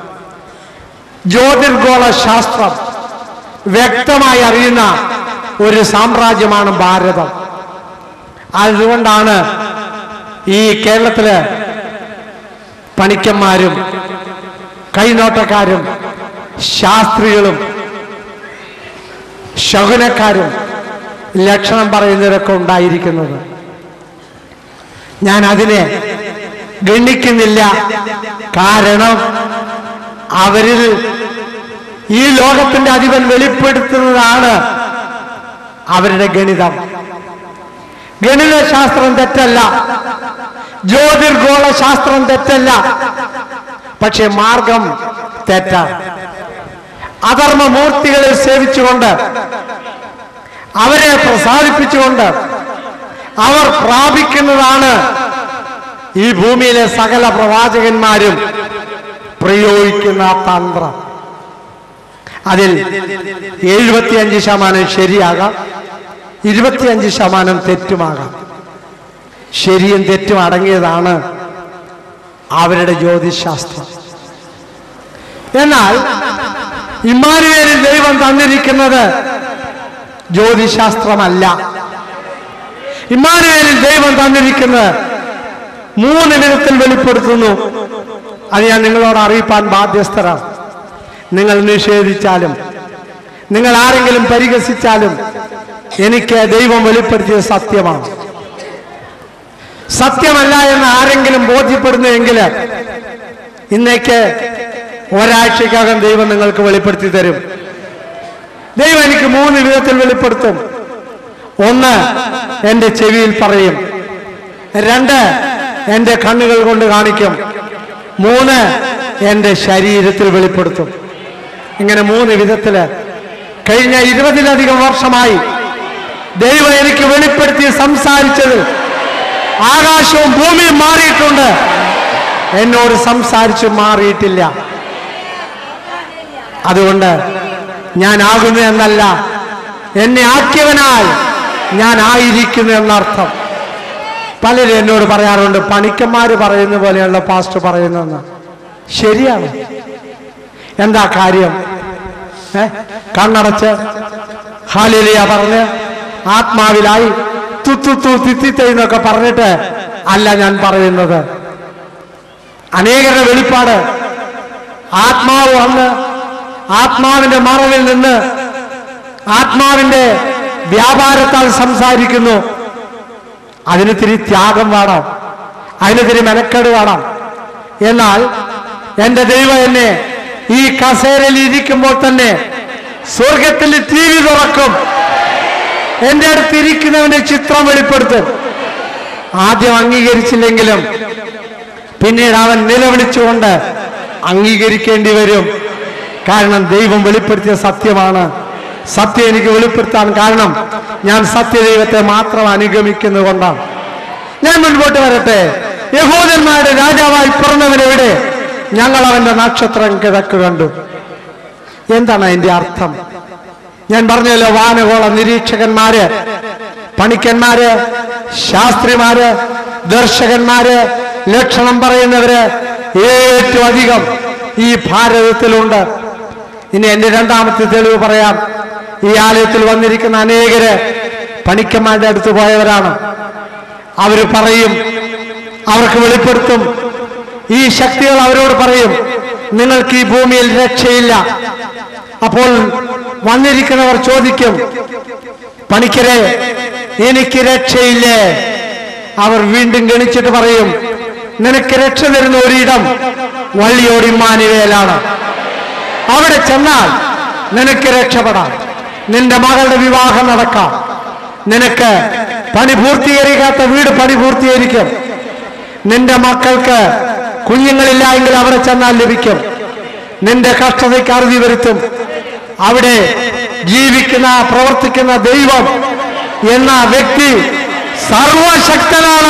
ജ്യോതിർഗോള ശാസ്ത്രം വ്യക്തമായി അറിയുന്ന ഒരു സാമ്രാജ്യമാണ് ഭാരതം അതുകൊണ്ടാണ് ഈ കേരളത്തില് പണിക്കന്മാരും കൈനോട്ടക്കാരും ശാസ്ത്രികളും ശകുനക്കാരും ലക്ഷണം പറയുന്നവരൊക്കെ ഉണ്ടായിരിക്കുന്നത് ഞാൻ അതിനെ ഗണ്ണിക്കുന്നില്ല കാരണം അവരിൽ ഈ ലോകത്തിന്റെ അധിപൻ വെളിപ്പെടുത്തുന്നതാണ് അവരുടെ ഗണിതം ഗണിതശാസ്ത്രം തെറ്റല്ല ജ്യോതിർഗോള ശാസ്ത്രം തെറ്റല്ല പക്ഷെ മാർഗം തെറ്റാണ് അധർമ്മ മൂർത്തികളെ സേവിച്ചുകൊണ്ട് അവരെ പ്രസാദിപ്പിച്ചുകൊണ്ട് അവർ പ്രാപിക്കുന്നതാണ് ഈ ഭൂമിയിലെ സകല പ്രവാചകന്മാരും പ്രയോഗിക്കുന്ന തന്ത്രം അതിൽ എഴുപത്തിയഞ്ച് ശതമാനം ശരിയാകാം ഇരുപത്തിയഞ്ച് ശതമാനം തെറ്റുമാകാം ശരിയും തെറ്റും അടങ്ങിയതാണ് അവരുടെ ജ്യോതിശാസ്ത്രം എന്നാൽ ഇമ്മാനുവേലിൽ ദൈവം തന്നിരിക്കുന്നത് ജ്യോതിശാസ്ത്രമല്ല ഇമ്മാനുവേലിൽ ദൈവം തന്നിരിക്കുന്നത് മൂന്ന് വിധത്തിൽ വെളിപ്പെടുത്തുന്നു അത് ഞാൻ നിങ്ങളോട് അറിയിപ്പാൻ ബാധ്യസ്ഥരാണ് നിങ്ങൾ നിഷേധിച്ചാലും നിങ്ങൾ ആരെങ്കിലും പരിഹസിച്ചാലും എനിക്ക് ദൈവം വെളിപ്പെടുത്തിയ സത്യമാണ് സത്യമല്ല എന്ന് ആരെങ്കിലും ബോധ്യപ്പെടുന്നുവെങ്കിൽ ഇന്നേക്ക് ഒരാഴ്ചക്കകം ദൈവം നിങ്ങൾക്ക് വെളിപ്പെടുത്തി തരും ദൈവം എനിക്ക് മൂന്ന് വിധത്തിൽ വെളിപ്പെടുത്തും ഒന്ന് എൻ്റെ ചെവിയിൽ പറയും രണ്ട് എൻ്റെ കണ്ണുകൾ കൊണ്ട് കാണിക്കും മൂന്ന് എൻ്റെ ശരീരത്തിൽ വെളിപ്പെടുത്തും ഇങ്ങനെ മൂന്ന് വിധത്തില് കഴിഞ്ഞ ഇരുപതിലധികം വർഷമായി ദൈവം എനിക്ക് വെളിപ്പെടുത്തി സംസാരിച്ചത് ആകാശവും ഭൂമിയും മാറിയിട്ടുണ്ട് എന്നോട് സംസാരിച്ചു മാറിയിട്ടില്ല അതുകൊണ്ട് ഞാൻ ആകുന്നു എന്നല്ല എന്നെ ആക്കിയവനാൽ ഞാൻ ആയിരിക്കുന്നു എന്നർത്ഥം പലരും എന്നോട് പറയാറുണ്ട് പണിക്കന്മാര് പറയുന്ന പോലെയുള്ള പാസ്റ്റ് പറയുന്നെന്ന് ശരിയാണ് എന്താ കാര്യം ഏ കണ്ണടച്ച് ഹാലിലിയ പറഞ്ഞ് ആത്മാവിലായി തുത്തുത്തു തിത്തിത്തൈന്നൊക്കെ പറഞ്ഞിട്ട് അല്ല ഞാൻ പറയുന്നത് അനേകരുടെ വെളിപ്പാട് ആത്മാവ് വന്ന് ആത്മാവിന്റെ മറവിൽ നിന്ന് ആത്മാവിന്റെ വ്യാപാരത്താൽ സംസാരിക്കുന്നു അതിന് തിരി ത്യാഗം വേണം അതിന് തിരി മെനക്കേട് വേണം എന്നാൽ എന്റെ ദൈവം എന്നെ ഈ കസേരയിൽ ഇരിക്കുമ്പോൾ തന്നെ സ്വർഗത്തിൽ ടി വി തുറക്കും എന്റെ അടുത്ത് ഇരിക്കുന്നവന്റെ ചിത്രം വെളിപ്പെടുത്തും ആദ്യം അംഗീകരിച്ചില്ലെങ്കിലും പിന്നീട് അവൻ നിലവിളിച്ചുകൊണ്ട് അംഗീകരിക്കേണ്ടി വരും കാരണം ദൈവം വെളിപ്പെടുത്തിയ സത്യമാണ് സത്യം എനിക്ക് വെളിപ്പെടുത്താൻ കാരണം ഞാൻ സത്യദൈവത്തെ മാത്രം അനുഗമിക്കുന്നത് കൊണ്ടാണ് ഞാൻ മുൻപോട്ട് വരട്ടെ യഹൂദന്മാരുടെ രാജാവായി പിറന്നവനെവിടെ ഞങ്ങൾ അവന്റെ നക്ഷത്രം കിഴക്ക് കണ്ടു എന്താണ് അതിന്റെ അർത്ഥം ഞാൻ പറഞ്ഞല്ലോ വാനകോള നിരീക്ഷകന്മാര് പണിക്കന്മാര് ശാസ്ത്രിമാര് ദർശകന്മാര് ലക്ഷണം പറയുന്നവര് ഏറ്റവും അധികം ഈ ഭാരതത്തിലുണ്ട് ഇനി എന്റെ രണ്ടാമത്തെ തെളിവ് പറയാം ഈ ആലയത്തിൽ വന്നിരിക്കുന്ന അനേകര് പണിക്കന്മാരുടെ അടുത്ത് പോയവരാണ് അവര് പറയും അവർക്ക് വെളിപ്പെടുത്തും ഈ ശക്തികൾ അവരോട് പറയും നിങ്ങൾക്ക് ഈ ഭൂമിയിൽ രക്ഷയില്ല അപ്പോൾ വന്നിരിക്കുന്നവർ ചോദിക്കും പണിക്കരെ എനിക്ക് രക്ഷയില്ലേ അവർ വീണ്ടും ഗണിച്ചിട്ട് പറയും നിനക്ക് രക്ഷ തരുന്ന ഒരിടം വള്ളിയോട് ഇമ്മാനുവേലാണ് അവിടെ ചെന്നാൽ നിനക്ക് രക്ഷപ്പെടാം നിന്റെ മകളുടെ വിവാഹം നടക്കാം നിനക്ക് പണി പൂർത്തീകരിക്കാത്ത വീട് പണി പൂർത്തീകരിക്കും നിന്റെ മക്കൾക്ക് കുഞ്ഞുങ്ങളില്ല എങ്കിൽ അവിടെ ചെന്നാൽ ലഭിക്കും നിന്റെ കഷ്ടതയ്ക്ക് അറുതി വരുത്തും അവിടെ ജീവിക്കുന്ന പ്രവർത്തിക്കുന്ന ദൈവം എന്ന വ്യക്തി സർവശക്തനാണ്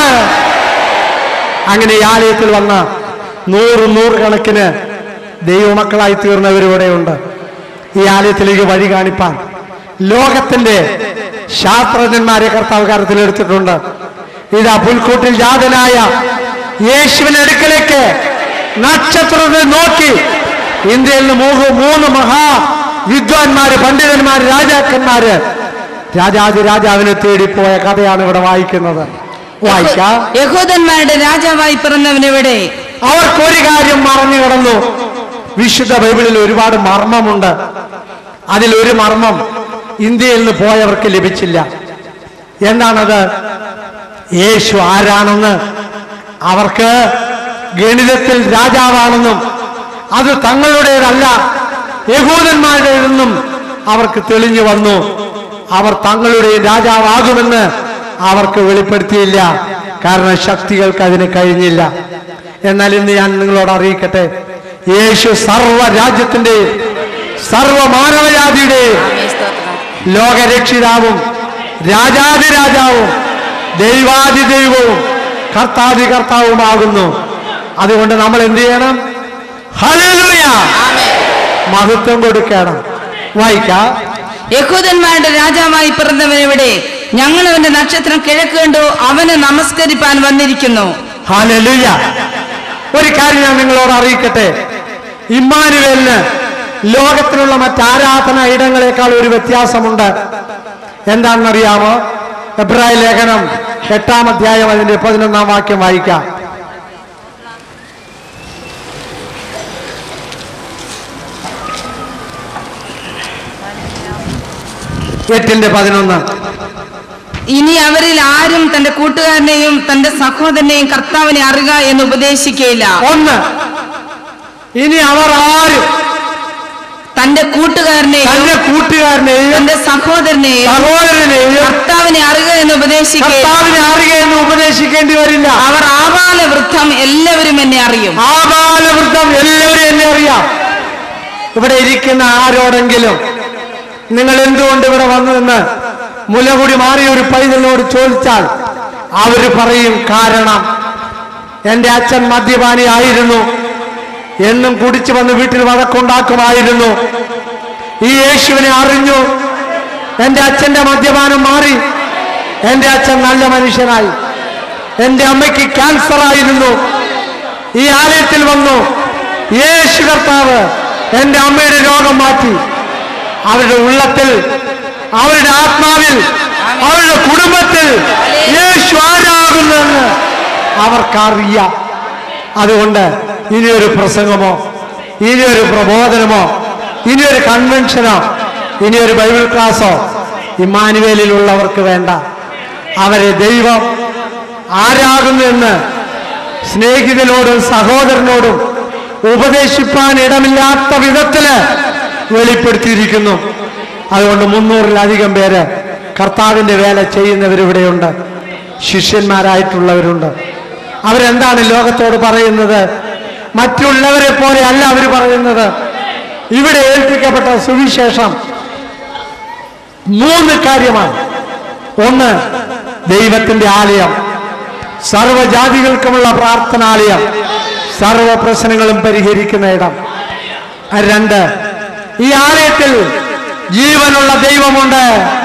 അങ്ങനെ ഈ ആലയത്തിൽ വന്ന നൂറ് നൂറുകണക്കിന് ദൈവമക്കളായി തീർന്നവരിവിടെയുണ്ട് ഈ ആലയത്തിലേക്ക് വഴി കാണിപ്പാൻ ലോകത്തിന്റെ ശാസ്ത്രജ്ഞന്മാരെ കർത്താവ് കാര്യത്തിൽ എടുത്തിട്ടുണ്ട് ഇതാ പുൽക്കൂട്ടിൽ ജാതനായ യേശുവിന്റെ അടുക്കലേക്ക് നക്ഷത്രത്തെ നോക്കി ഇന്ത്യയിൽ നിന്ന് മൂന്ന് മൂന്ന് മഹാ വിദ്വാൻമാര് പണ്ഡിതന്മാര് രാജാക്കന്മാര് രാജാതി രാജാവിനെ തേടിപ്പോയ കഥയാണ് ഇവിടെ വായിക്കുന്നത് വായിക്കാം യഹൂദന്മാരുടെ രാജാവായി പിറന്നവനെവിടെ അവർക്കൊരു കാര്യം മറഞ്ഞു കിടന്നു വിശുദ്ധ ബൈബിളിൽ ഒരുപാട് മർമ്മമുണ്ട് അതിലൊരു മർമ്മം ഇന്ത്യയിൽ നിന്ന് പോയവർക്ക് ലഭിച്ചില്ല എന്താണത് യേശു ആരാണെന്ന് അവർക്ക് ഗണിതത്തിൽ രാജാവാണെന്നും അത് തങ്ങളുടേതല്ല യഹൂദന്മാരുടേതെന്നും അവർക്ക് തെളിഞ്ഞു വന്നു അവർ തങ്ങളുടെ രാജാവാകുമെന്ന് അവർക്ക് വെളിപ്പെടുത്തിയില്ല കാരണം ശക്തികൾക്ക് അതിന് കഴിഞ്ഞില്ല എന്നാൽ ഇന്ന് ഞാൻ നിങ്ങളോട് അറിയിക്കട്ടെ യേശു സർവ രാജ്യത്തിന്റെയും സർവ മാനവജാതിയുടെയും ലോകരക്ഷിതാവും രാജാതിരാജാവും ദൈവാതിദൈവവും കർത്താതി കർത്താവുമാകുന്നു അതുകൊണ്ട് നമ്മൾ എന്ത് ചെയ്യണം ഹല്ലേലൂയ മഹത്വം കൊടുക്കണം വായിക്കാം യഹൂദന്മാരുടെ രാജാവായി പിറന്നവനെവിടെ ഞങ്ങൾ അവന്റെ നക്ഷത്രം കിഴക്ക് കണ്ടു അവനെ നമസ്കരിപ്പാൻ വന്നിരിക്കുന്നു ഹാലലുയ ഒരു കാര്യം ഞാൻ നിങ്ങളോട് അറിയിക്കട്ടെ ഇമ്മാനുവേലിന് ലോകത്തിലുള്ള മറ്റാരാധന ഇടങ്ങളെക്കാൾ ഒരു വ്യത്യാസമുണ്ട് എന്താണെന്നറിയാമോ എബ്രായ ലേഖനം എട്ടാം അധ്യായം അതിന്റെ പതിനൊന്നാം വാക്യം വായിക്കാം എട്ടിന്റെ പതിനൊന്ന് ഇനി അവരിൽ ആരും തന്റെ കൂട്ടുകാരനെയും തന്റെ സഹോദരനെയും കർത്താവിനെ അറിയുക എന്ന് ഉപദേശിക്കുകയില്ല ഒന്ന് ഇനി അവർ ആരും തന്റെ കൂട്ടുകാരനെയും തന്റെ കൂട്ടുകാരനെയും തന്റെ സഹോദരനെയും സഹോദരനെയും കർത്താവിനെ അറിയുക എന്ന് ഉപദേശിക്കുകയില്ല കർത്താവിനെ അറിയുകയെന്ന് ഉപദേശിക്കേണ്ടി വരില്ല അവർ ആബാല വൃദ്ധം എല്ലാവരും എന്നെ അറിയും ആബാലവൃദ്ധം എല്ലാവരും എന്നെ അറിയാം ഇവിടെ ഇരിക്കുന്ന ആരോടെങ്കിലും നിങ്ങൾ എന്തുകൊണ്ട് ഇവിടെ വന്നു എന്ന് മുലകുടി മാറിയ ഒരു പൈതലിനോട് ചോദിച്ചാൽ അവര് പറയും കാരണം എന്റെ അച്ഛൻ മദ്യപാനി ആയിരുന്നു എന്നും കുടിച്ചു വന്ന് വീട്ടിൽ വഴക്കുണ്ടാക്കുമായിരുന്നു ഈ യേശുവിനെ അറിഞ്ഞു എന്റെ അച്ഛന്റെ മദ്യപാനം മാറി എന്റെ അച്ഛൻ നല്ല മനുഷ്യനായി എന്റെ അമ്മയ്ക്ക് ക്യാൻസർ ആയിരുന്നു ഈ ആലയത്തിൽ വന്നു യേശു കർത്താവ് എന്റെ അമ്മയുടെ രോഗം മാറ്റി അവരുടെ ഉള്ളത്തിൽ അവരുടെ ആത്മാവിൽ അവരുടെ കുടുംബത്തിൽ യേശു ആരാകുന്നെന്ന് അവർക്കറിയാം അതുകൊണ്ട് ഇനിയൊരു പ്രസംഗമോ ഇനിയൊരു പ്രബോധനമോ ഇനിയൊരു കൺവെൻഷനോ ഇനിയൊരു ബൈബിൾ ക്ലാസ്സോ ഇമ്മാനുവേലിലുള്ളവർക്ക് വേണ്ട അവരെ ദൈവം ആരാകുന്നു എന്ന് സ്നേഹിതനോടും സഹോദരനോടും ഉപദേശിപ്പാൻ ഇടമില്ലാത്ത വിധത്തില് വെളിപ്പെടുത്തിയിരിക്കുന്നു അതുകൊണ്ട് മുന്നൂറിലധികം പേര് കർത്താവിന്റെ വേല ചെയ്യുന്നവരിവിടെയുണ്ട് ശിഷ്യന്മാരായിട്ടുള്ളവരുണ്ട് അവരെന്താണ് ലോകത്തോട് പറയുന്നത് മറ്റുള്ളവരെ പോലെ അല്ല അവർ പറയുന്നത് ഇവിടെ ഏൽപ്പിക്കപ്പെട്ട സുവിശേഷം മൂന്ന് കാര്യമാണ് ഒന്ന് ദൈവത്തിന്റെ ആലയം സർവജാതികൾക്കുമുള്ള പ്രാർത്ഥനാലയം സർവ പ്രശ്നങ്ങളും പരിഹരിക്കുന്ന ഇടം രണ്ട് ഈ ആലയത്തിൽ ജീവനുള്ള ദൈവമുണ്ട്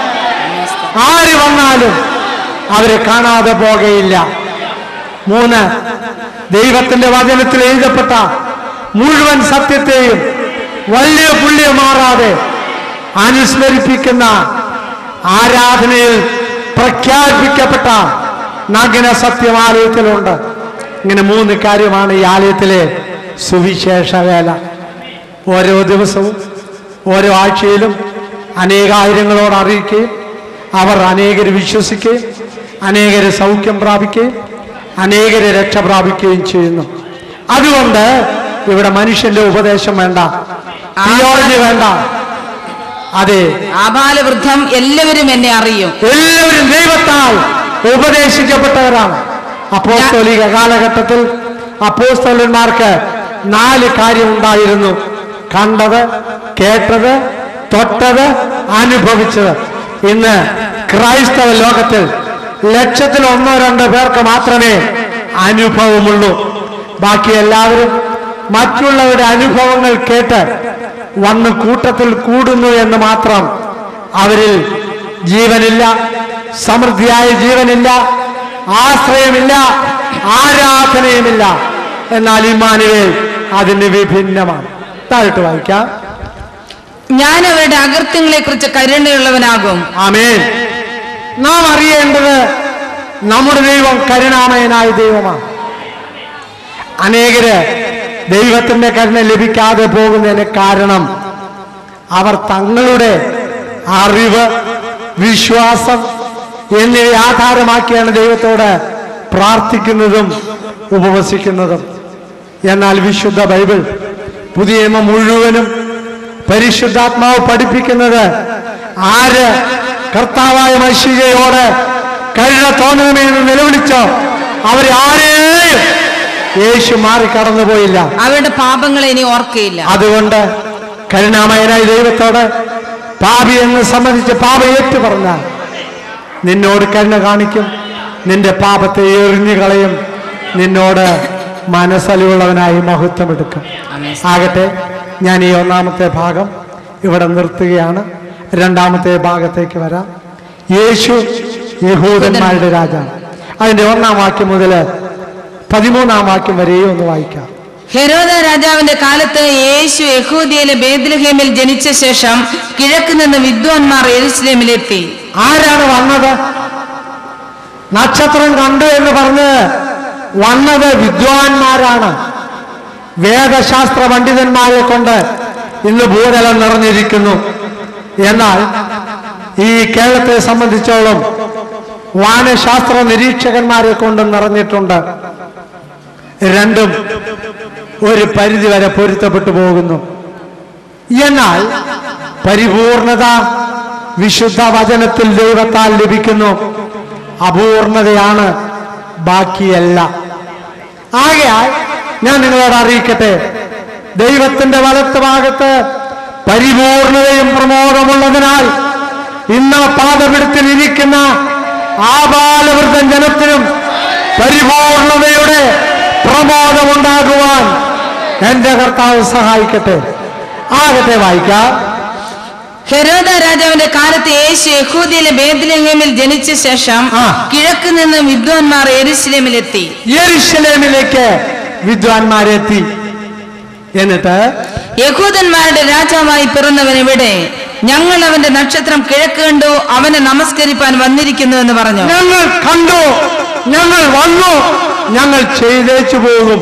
ആര് വന്നാലും അവരെ കാണാതെ പോകയില്ല മൂന്ന് ദൈവത്തിന്റെ വചനത്തിൽ എഴുതപ്പെട്ട മുഴുവൻ സത്യത്തെയും വലിയ പുള്ളിയ മാറാതെ അനുസ്മരിപ്പിക്കുന്ന ആരാധനയിൽ പ്രഖ്യാപിക്കപ്പെട്ട നഗ്ന സത്യം ആലയത്തിലുണ്ട് ഇങ്ങനെ മൂന്ന് കാര്യമാണ് ഈ ആലയത്തിലെ സുവിശേഷ വേല ഓരോ ദിവസവും ഓരോ ആഴ്ചയിലും അനേകായിരങ്ങളോട് അറിയിക്കുകയും അവർ അനേകർ വിശ്വസിക്കുകയും അനേകര് സൗഖ്യം പ്രാപിക്കുകയും അനേകര് രക്ഷ പ്രാപിക്കുകയും ചെയ്യുന്നു അതുകൊണ്ട് ഇവിടെ മനുഷ്യന്റെ ഉപദേശം വേണ്ട തിയോളജി വേണ്ട അതെ ആബാല വൃദ്ധം എല്ലാവരും എന്നെ അറിയും എല്ലാവരും ദൈവത്താൽ ഉപദേശിക്കപ്പെട്ടവരാണ് അപ്പോസ്തോലിക കാലഘട്ടത്തിൽ അപ്പോസ്തോലന്മാർക്ക് നാല് കാര്യം ഉണ്ടായിരുന്നു കണ്ടത് കേട്ടത് തൊട്ടത് അനുഭവിച്ചത് ഇന്ന് ക്രൈസ്തവ ലോകത്തിൽ ലക്ഷത്തിൽ ഒന്നോ രണ്ടോ പേർക്ക് മാത്രമേ അനുഭവമുള്ളൂ ബാക്കി എല്ലാവരും മറ്റുള്ളവരുടെ അനുഭവങ്ങൾ കേട്ട് വന്ന് കൂട്ടത്തിൽ കൂടുന്നു എന്ന് മാത്രം അവരിൽ ജീവനില്ല സമൃദ്ധിയായ ജീവനില്ല ആശ്രയമില്ല ആരാധനയുമില്ല എന്നാൽ ഇമാനുവേൽ അതിന് വിഭിന്നമാണ് താഴ്ത്ത് വായിക്കാം ഞാൻ അവരുടെ അകൃത്യങ്ങളെ കുറിച്ച് കരുണയുള്ളവനാകും ആമേൻ നാം അറിയേണ്ടത് നമ്മുടെ ദൈവം കരുണാമയനായ ദൈവമാണ് അനേകര് ദൈവത്തിന്റെ കരുണ ലഭിക്കാതെ പോകുന്നതിന് കാരണം അവർ തങ്ങളുടെ അറിവ് വിശ്വാസം എന്നിവ ആധാരമാക്കിയാണ് ദൈവത്തോട് പ്രാർത്ഥിക്കുന്നതും ഉപവസിക്കുന്നതും എന്നാൽ വിശുദ്ധ ബൈബിൾ പുതിയ നിയമം മുഴുവനും പരിശുദ്ധാത്മാവ് പഠിപ്പിക്കുന്നത് ആര് കർത്താവായ മനുഷ്യയോട് കരുണ തോന്നണമേ എന്ന് നിലവിളിച്ചോ അവരെ ആരെയും യേശു മാറി കടന്നുപോയില്ല അവരുടെ പാപങ്ങളെ ഇനി ഓർക്കയില്ല അതുകൊണ്ട് കരുണാമയനായ ദൈവത്തോട് പാപി എന്ന് സംബന്ധിച്ച് പാപം ഏറ്റു പറഞ്ഞാൽ നിന്നോട് കരുണ കാണിക്കും നിന്റെ പാപത്തെ എറിഞ്ഞു കളയും നിന്നോട് മനസ്സലിവുള്ളവനായി മഹത്വം എടുക്കും ആകട്ടെ ഞാൻ ഈ ഒന്നാമത്തെ ഭാഗം ഇവിടെ നിർത്തുകയാണ് രണ്ടാമത്തെ ഭാഗത്തേക്ക് വരാം യേശു യഹൂദന്മാരുടെ രാജാവ് അതിന്റെ ഒന്നാം വാക്യം മുതൽ പതിമൂന്നാം വാക്യം വരെയും ഒന്ന് വായിക്കാം ഹെരോദ രാജാവിന്റെ കാലത്ത് യേശു യഹൂദിയയിലെ ബേദ്ലഹേമിൽ ജനിച്ച ശേഷം കിഴക്ക് നിന്ന് വിദ്വാൻമാർ എരുസലേമിലെത്തി ആരാണ് വന്നത് നക്ഷത്രം കണ്ടു എന്ന് പറഞ്ഞ് വന്നത് വിദ്വാൻമാരാണ് വേദശാസ്ത്ര പണ്ഡിതന്മാരെ കൊണ്ട് ഇന്ന് ഭൂതലം നിറഞ്ഞിരിക്കുന്നു എന്നാൽ ഈ കേരളത്തെ സംബന്ധിച്ചോളം വാനശാസ്ത്ര നിരീക്ഷകന്മാരെ കൊണ്ട് നിറഞ്ഞിട്ടുണ്ട് രണ്ടും ഒരു പരിധി വരെ പൊരുത്തപ്പെട്ടു പോകുന്നു എന്നാൽ പരിപൂർണത വിശുദ്ധ വചനത്തിൽ ദൈവത്താൽ ലഭിക്കുന്നു അപൂർണതയാണ് ബാക്കിയല്ല ആകയാൽ ഞാൻ നിങ്ങളോട് അറിയിക്കട്ടെ ദൈവത്തിന്റെ വലത്ത് ഭാഗത്ത് പരിപൂർണതയും പ്രമോദമുള്ളതിനാൽ ഇന്ന് പാദപിടുത്തിൽ ഇരിക്കുന്ന ആബാലവൃദ്ധൻ ജനത്തിനും പരിപൂർണതയുടെ പ്രമോദമുണ്ടാകുവാൻ എന്റെ കർത്താവ് സഹായിക്കട്ടെ ആകട്ടെ വായിക്കാം ഹെരോദ രാജാവിന്റെ കാലത്ത് യേശു യഹൂദിയിലെ ബേദ്ലഹേമിൽ ജനിച്ച ശേഷം ആ. കിഴക്ക് നിന്ന് വിദ്വാൻമാർ എരുശലേമിലെത്തി യെരുശലേമിലേക്ക് വിദ്വാൻമാരെത്തി എന്നിട്ട് യഹൂദന്മാരുടെ രാജാവായി പിറന്നവൻ ഇവിടെ ഞങ്ങൾ അവന്റെ നക്ഷത്രം കിഴക്ക് കണ്ടു അവനെ നമസ്കരിപ്പാൻ വന്നിരിക്കുന്നു എന്ന് പറഞ്ഞു ഞങ്ങൾ കണ്ടു ഞങ്ങൾ വന്നു ഞങ്ങൾ ചെയ്തേച്ചു പോകും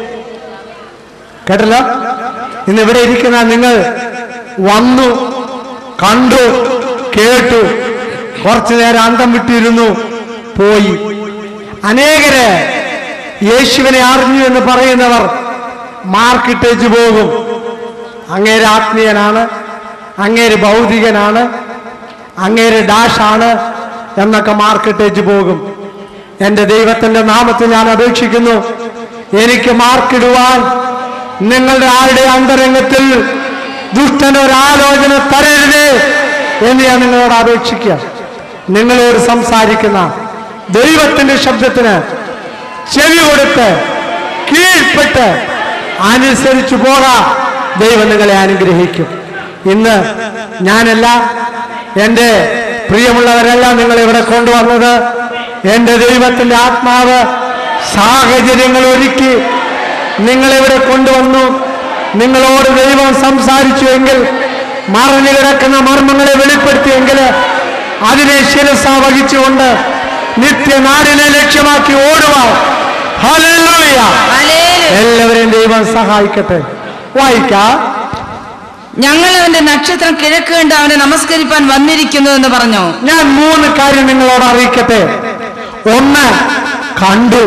കേട്ടല്ലോ ഇന്ന് ഇവിടെ ഇരിക്കുന്ന നിങ്ങൾ വന്നു കണ്ടു കേട്ടു കുറച്ചു നേരം അന്തം വിട്ടിരുന്നു പോയി അനേകര് യേശുവിനെ അറിഞ്ഞു എന്ന് പറയുന്നവർ മാർക്കിട്ടേച്ചു പോകും അങ്ങേര് ആത്മീയനാണ് അങ്ങേര് ഭൗതികനാണ് അങ്ങേര് ഡാഷാണ് എന്നൊക്കെ മാർക്കിട്ടേച്ച് പോകും എന്റെ ദൈവത്തിന്റെ നാമത്തിൽ ഞാൻ അപേക്ഷിക്കുന്നു എനിക്ക് മാർക്കിടുവാൻ നിങ്ങളുടെ ആരുടെ അന്തരംഗത്തിൽ ദുഷ്ടനൊരാലോചന തരരുതേ എന്ന് ഞാൻ നിങ്ങളോട് അപേക്ഷിക്കുക നിങ്ങളോട് സംസാരിക്കുന്ന ദൈവത്തിന്റെ ശബ്ദത്തിന് ചെവി കൊടുത്ത് കീഴ്പ്പെട്ട് അനുസരിച്ചു പോകാം ദൈവം നിങ്ങളെ അനുഗ്രഹിക്കും ഇന്ന് ഞാനല്ല എൻ്റെ പ്രിയമുള്ളവരെല്ലാം നിങ്ങളെ ഇവിടെ കൊണ്ടുവന്നത് എൻ്റെ ദൈവത്തിൻ്റെ ആത്മാവ് സാഹചര്യങ്ങൾ ഒരുക്കി നിങ്ങളിവിടെ കൊണ്ടുവന്നു നിങ്ങളോട് ദൈവം സംസാരിച്ചു എങ്കിൽ മറഞ്ഞു കിടക്കുന്ന മർമ്മങ്ങളെ വെളിപ്പെടുത്തിയെങ്കിൽ അതിനെ ശിരസ വഹിച്ചുകൊണ്ട് നിത്യനാടിനെ ലക്ഷ്യമാക്കി ഓടുവാൻ ഹല്ലേലൂയ ഹല്ലേലൂയ. എല്ലാവരെയും ദൈവം സഹായിക്കട്ടെ വായിക്കാം ഞങ്ങൾ അവന്റെ നക്ഷത്രം കിഴക്ക് കണ്ട് അവനെ നമസ്കരിപ്പാൻ വന്നിരിക്കുന്നു എന്ന് പറഞ്ഞു ഞാൻ മൂന്ന് കാര്യം നിങ്ങളോട് അറിയിക്കട്ടെ ഒന്ന് കണ്ടു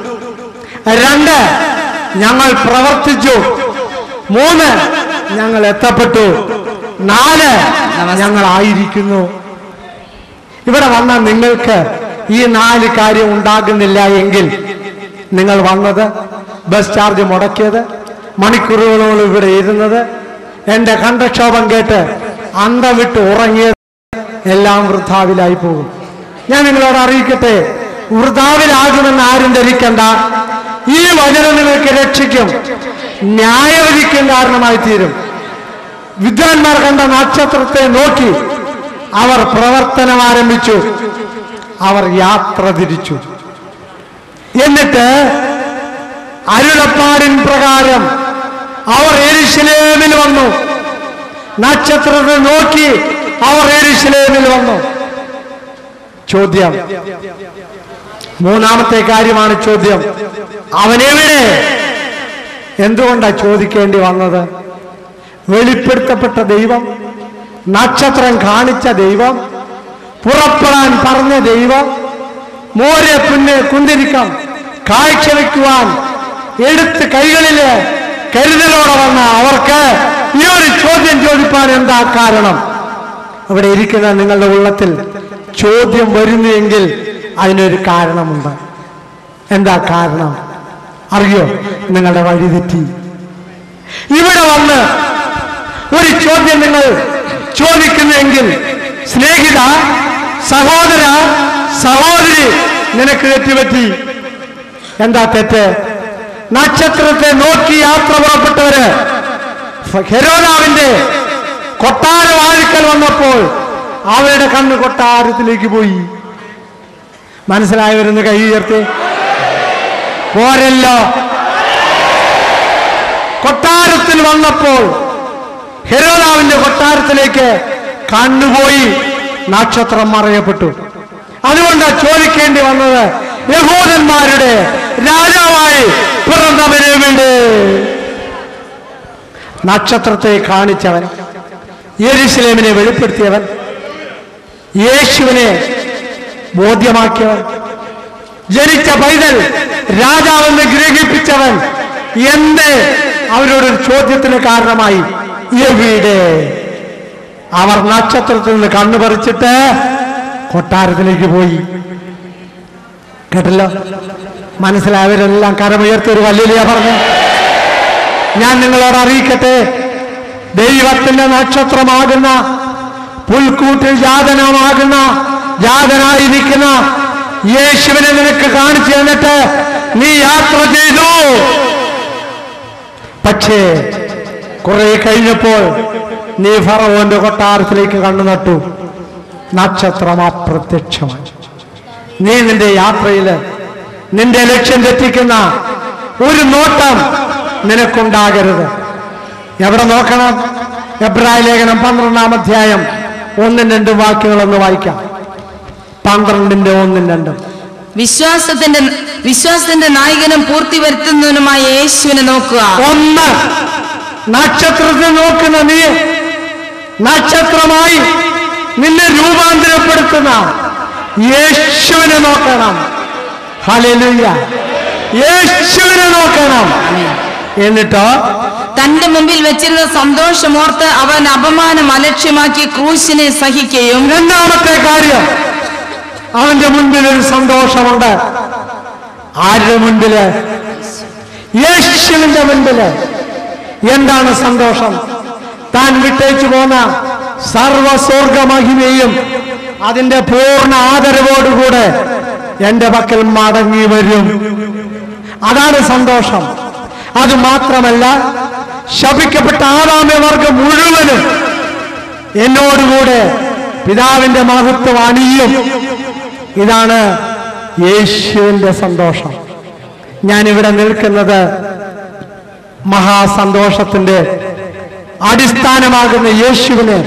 രണ്ട് ഞങ്ങൾ പ്രവർത്തിച്ചു മൂന്ന് ഞങ്ങൾ എത്തപ്പെട്ടു നാല് ഞങ്ങൾ ആയിരിക്കുന്നു ഇവിടെ വന്ന നിങ്ങൾക്ക് ഈ നാല് കാര്യം ഉണ്ടാകുന്നില്ല എങ്കിൽ നിങ്ങൾ വന്നത് ബസ് ചാർജ് മുടക്കിയത് മണിക്കൂറുകളോളം ഇവിടെ ഇരുന്നത് എന്റെ കണ്ഠക്ഷോഭം കേട്ട് അന്തം വിട്ട് ഉറങ്ങിയത് എല്ലാം വൃദ്ധാവിലായി പോകും ഞാൻ നിങ്ങളോട് അറിയിക്കട്ടെ വൃദ്ധാവിലാകുമെന്ന് ആരും ധരിക്കണ്ട ഈ വചനം നിങ്ങൾക്ക് രക്ഷിക്കും ന്യായവിധിക്കും കാരണമായി തീരും വിദ്വാൻമാർ കണ്ട നക്ഷത്രത്തെ നോക്കി അവർ പ്രവർത്തനം ആരംഭിച്ചു അവർ യാത്ര തിരിച്ചു എന്നിട്ട് അരുളപ്പാടിൻ പ്രകാരം അവർ എരിശിലേമിൽ വന്നു നക്ഷത്രത്തെ നോക്കി അവർ എരിശിലേമിൽ വന്നു ചോദ്യം മൂന്നാമത്തെ കാര്യമാണ് ചോദ്യം അവനെവിടെ എന്തുകൊണ്ടാ ചോദിക്കേണ്ടി വന്നത് വെളിപ്പെടുത്തപ്പെട്ട ദൈവം നക്ഷത്രം കാണിച്ച ദൈവം പുറപ്പെടാൻ പറഞ്ഞ ദൈവം മോരെ പിന്നെ കുന്തിരിക്കം കാഴ്ച വയ്ക്കുവാൻ എടുത്ത് കൈകളില് കരുതലോടെ വന്ന അവർക്ക് ഈ ഒരു ചോദ്യം ചോദിപ്പാൻ എന്താ കാരണം അവിടെ ഇരിക്കുന്ന നിങ്ങളുടെ ഉള്ളത്തിൽ ചോദ്യം വരുന്നു എങ്കിൽ അതിനൊരു കാരണമുണ്ട് എന്താ കാരണം അറിയോ നിങ്ങളുടെ വഴി തെറ്റി ഇവിടെ വന്ന് ഒരു ചോദ്യം നിങ്ങൾ ചോദിക്കുന്നെങ്കിൽ സ്നേഹിത സഹോദര സഹോദരി നിനക്ക് തെറ്റുപറ്റി എന്താ തെറ്റ് നക്ഷത്രത്തെ നോക്കി യാത്ര പുറപ്പെട്ടവര് ഹെരോനാവിന്റെ കൊട്ടാര വാഴിക്കൽ വന്നപ്പോൾ അവരുടെ കണ്ണ് കൊട്ടാരത്തിലേക്ക് പോയി മനസ്സിലായവരെന്ന് കൈ ഉയർത്തി പോരല്ലോ കൊട്ടാരത്തിൽ വന്നപ്പോൾ ഹെരോദാവിന്റെ കൊട്ടാരത്തിലേക്ക് കണ്ണുപോയി നക്ഷത്രം മറയപ്പെട്ടു അതുകൊണ്ടാ ചോദിക്കേണ്ടി വന്നത് യഹൂദന്മാരുടെ രാജാവായി പിറന്നവനെ വീട് നക്ഷത്രത്തെ കാണിച്ചവൻ യെരുശലേമിനെ വെളിപ്പെടുത്തിയവൻ യേശുവിനെ ബോധ്യമാക്കിയവൻ ജനിച്ച പൈതൽ രാജാവെന്ന് ഗ്രഹിപ്പിച്ചവൻ എന്ത് അവരോടൊരു ചോദ്യത്തിന് കാരണമായി എവിടെ അവർ നക്ഷത്രത്തിൽ നിന്ന് കണ്ണു പറിച്ചിട്ട് കൊട്ടാരത്തിലേക്ക് പോയി കേട്ടല്ലോ മനസ്സിലായവരെല്ലാം കരമുയർത്തി ഒരു വലിയ പറഞ്ഞു ഞാൻ നിങ്ങളോട് അറിയിക്കട്ടെ ദൈവത്തിന്റെ നക്ഷത്രമാകുന്ന പുൽക്കൂട്ടിൽ ജാതനമാകുന്ന ജാതനായിരിക്കുന്ന യേശുവിനെ നിനക്ക് കാണിച്ചു തന്നിട്ട് നീ യാത്ര ചെയ്തു പക്ഷേ കുറെ കഴിഞ്ഞപ്പോൾ നീ ഫറവോന്റെ കൊട്ടാരത്തിലേക്ക് കണ്ണു നട്ടു നക്ഷത്രം അപ്രത്യക്ഷമായി നീ നിന്റെ യാത്രയിൽ നിന്റെ ലക്ഷ്യം തെറ്റിക്കുന്ന ഒരു നോട്ടം നിനക്കുണ്ടാകരുത് എവിടെ നോക്കണം എബ്രായ ലേഖനം പന്ത്രണ്ടാം അധ്യായം ഒന്നും രണ്ടും വാക്യങ്ങളൊന്ന് വായിക്കാം പന്ത്രണ്ടിന്റെ ഒന്നും രണ്ടും വിശ്വാസത്തിന്റെ വിശ്വാസത്തിന്റെ നായകനും പൂർത്തി വരുത്തുന്നതിനുമായ യേശുവിനെ നോക്കുക ഒന്ന് നക്ഷത്രത്തെ നോക്കുന്ന നീ നക്ഷത്രമായി നിന്നെ രൂപാന്തരപ്പെടുത്തുന്ന യേശുവിനെ നോക്കണം ഹല്ലേലൂയ യേശുവിനെ നോക്കണം എന്നിട്ടോ തന്റെ മുമ്പിൽ വെച്ചിരുന്ന സന്തോഷമോർത്ത് അവൻ അപമാനം അലക്ഷ്യമാക്കി ക്രൂശിനെ സഹിക്കുകയും രണ്ടാമത്തെ കാര്യം അവന്റെ മുൻപിൽ ഒരു സന്തോഷമുണ്ട് ആരുടെ മുൻപില് യേശുവിന്റെ മുൻപില് എന്താണ് സന്തോഷം താൻ വിട്ടേച്ചു പോന്ന സർവസ്വർഗ മഹിമയും അതിന്റെ പൂർണ്ണ ആദരവോടുകൂടെ എന്റെ പക്കൽ മടങ്ങി വരും അതാണ് സന്തോഷം അത് മാത്രമല്ല ശപിക്കപ്പെട്ട ആദാമ്യവർഗം മുഴുവനും എന്നോടുകൂടെ പിതാവിന്റെ മഹത്വം അണിയും ഇതാണ് യേശുവിന്റെ സന്തോഷം ഞാനിവിടെ നിൽക്കുന്നത് മഹാസന്തോഷത്തിന്റെ അടിസ്ഥാനമാകുന്ന യേശുവിനെ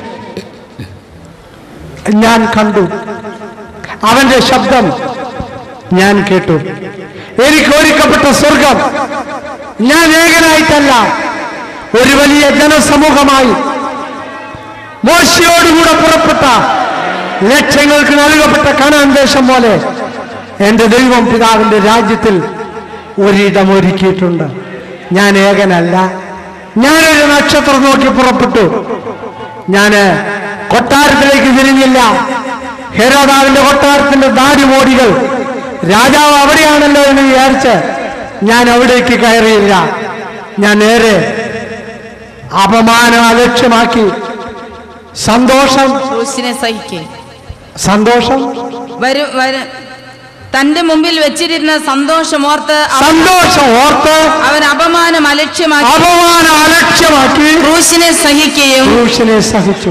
ഞാൻ കണ്ടു അവന്റെ ശബ്ദം ഞാൻ കേട്ടു എനിക്ക് ഒരുക്കപ്പെട്ട സ്വർഗം ഞാൻ ഏകനായിട്ടല്ല ഒരു വലിയ ജനസമൂഹമായി മോശയോടുകൂടെ പുറപ്പെട്ട ലക്ഷങ്ങൾക്ക് നൽകപ്പെട്ട കനാൻ ദേശം പോലെ എന്റെ ദൈവം പിതാവിന്റെ രാജ്യത്തിൽ ഒരിടം ഒരുക്കിയിട്ടുണ്ട് ഞാൻ ഏകനല്ല ഞാനൊരു നക്ഷത്രം നോക്കി പുറപ്പെട്ടു ഞാന് കൊട്ടാരത്തിലേക്ക് തിരിഞ്ഞില്ല ഹെരോദാവിന്റെ കൊട്ടാരത്തിന്റെ ദാരിമോടികൾ രാജാവ് അവിടെയാണല്ലോ എന്ന് വിചാരിച്ച് ഞാൻ അവിടേക്ക് കയറിയില്ല ഞാൻ നേരെ അപമാനം അലക്ഷ്യമാക്കി സന്തോഷം ക്രൂശിനെ സഹിക്കേ സന്തോഷം വരും വരും തന്റെ മുമ്പിൽ വെച്ചിരുന്ന സന്തോഷമോർത്ത് അവൻ- സന്തോഷം ഓർത്ത് അവൻ അപമാനം അലക്ഷ്യമാക്കി അപമാനം അലക്ഷ്യമാക്കി ക്രൂശിനെ സഹിക്കുകയും ക്രൂശിനെ സഹിച്ചു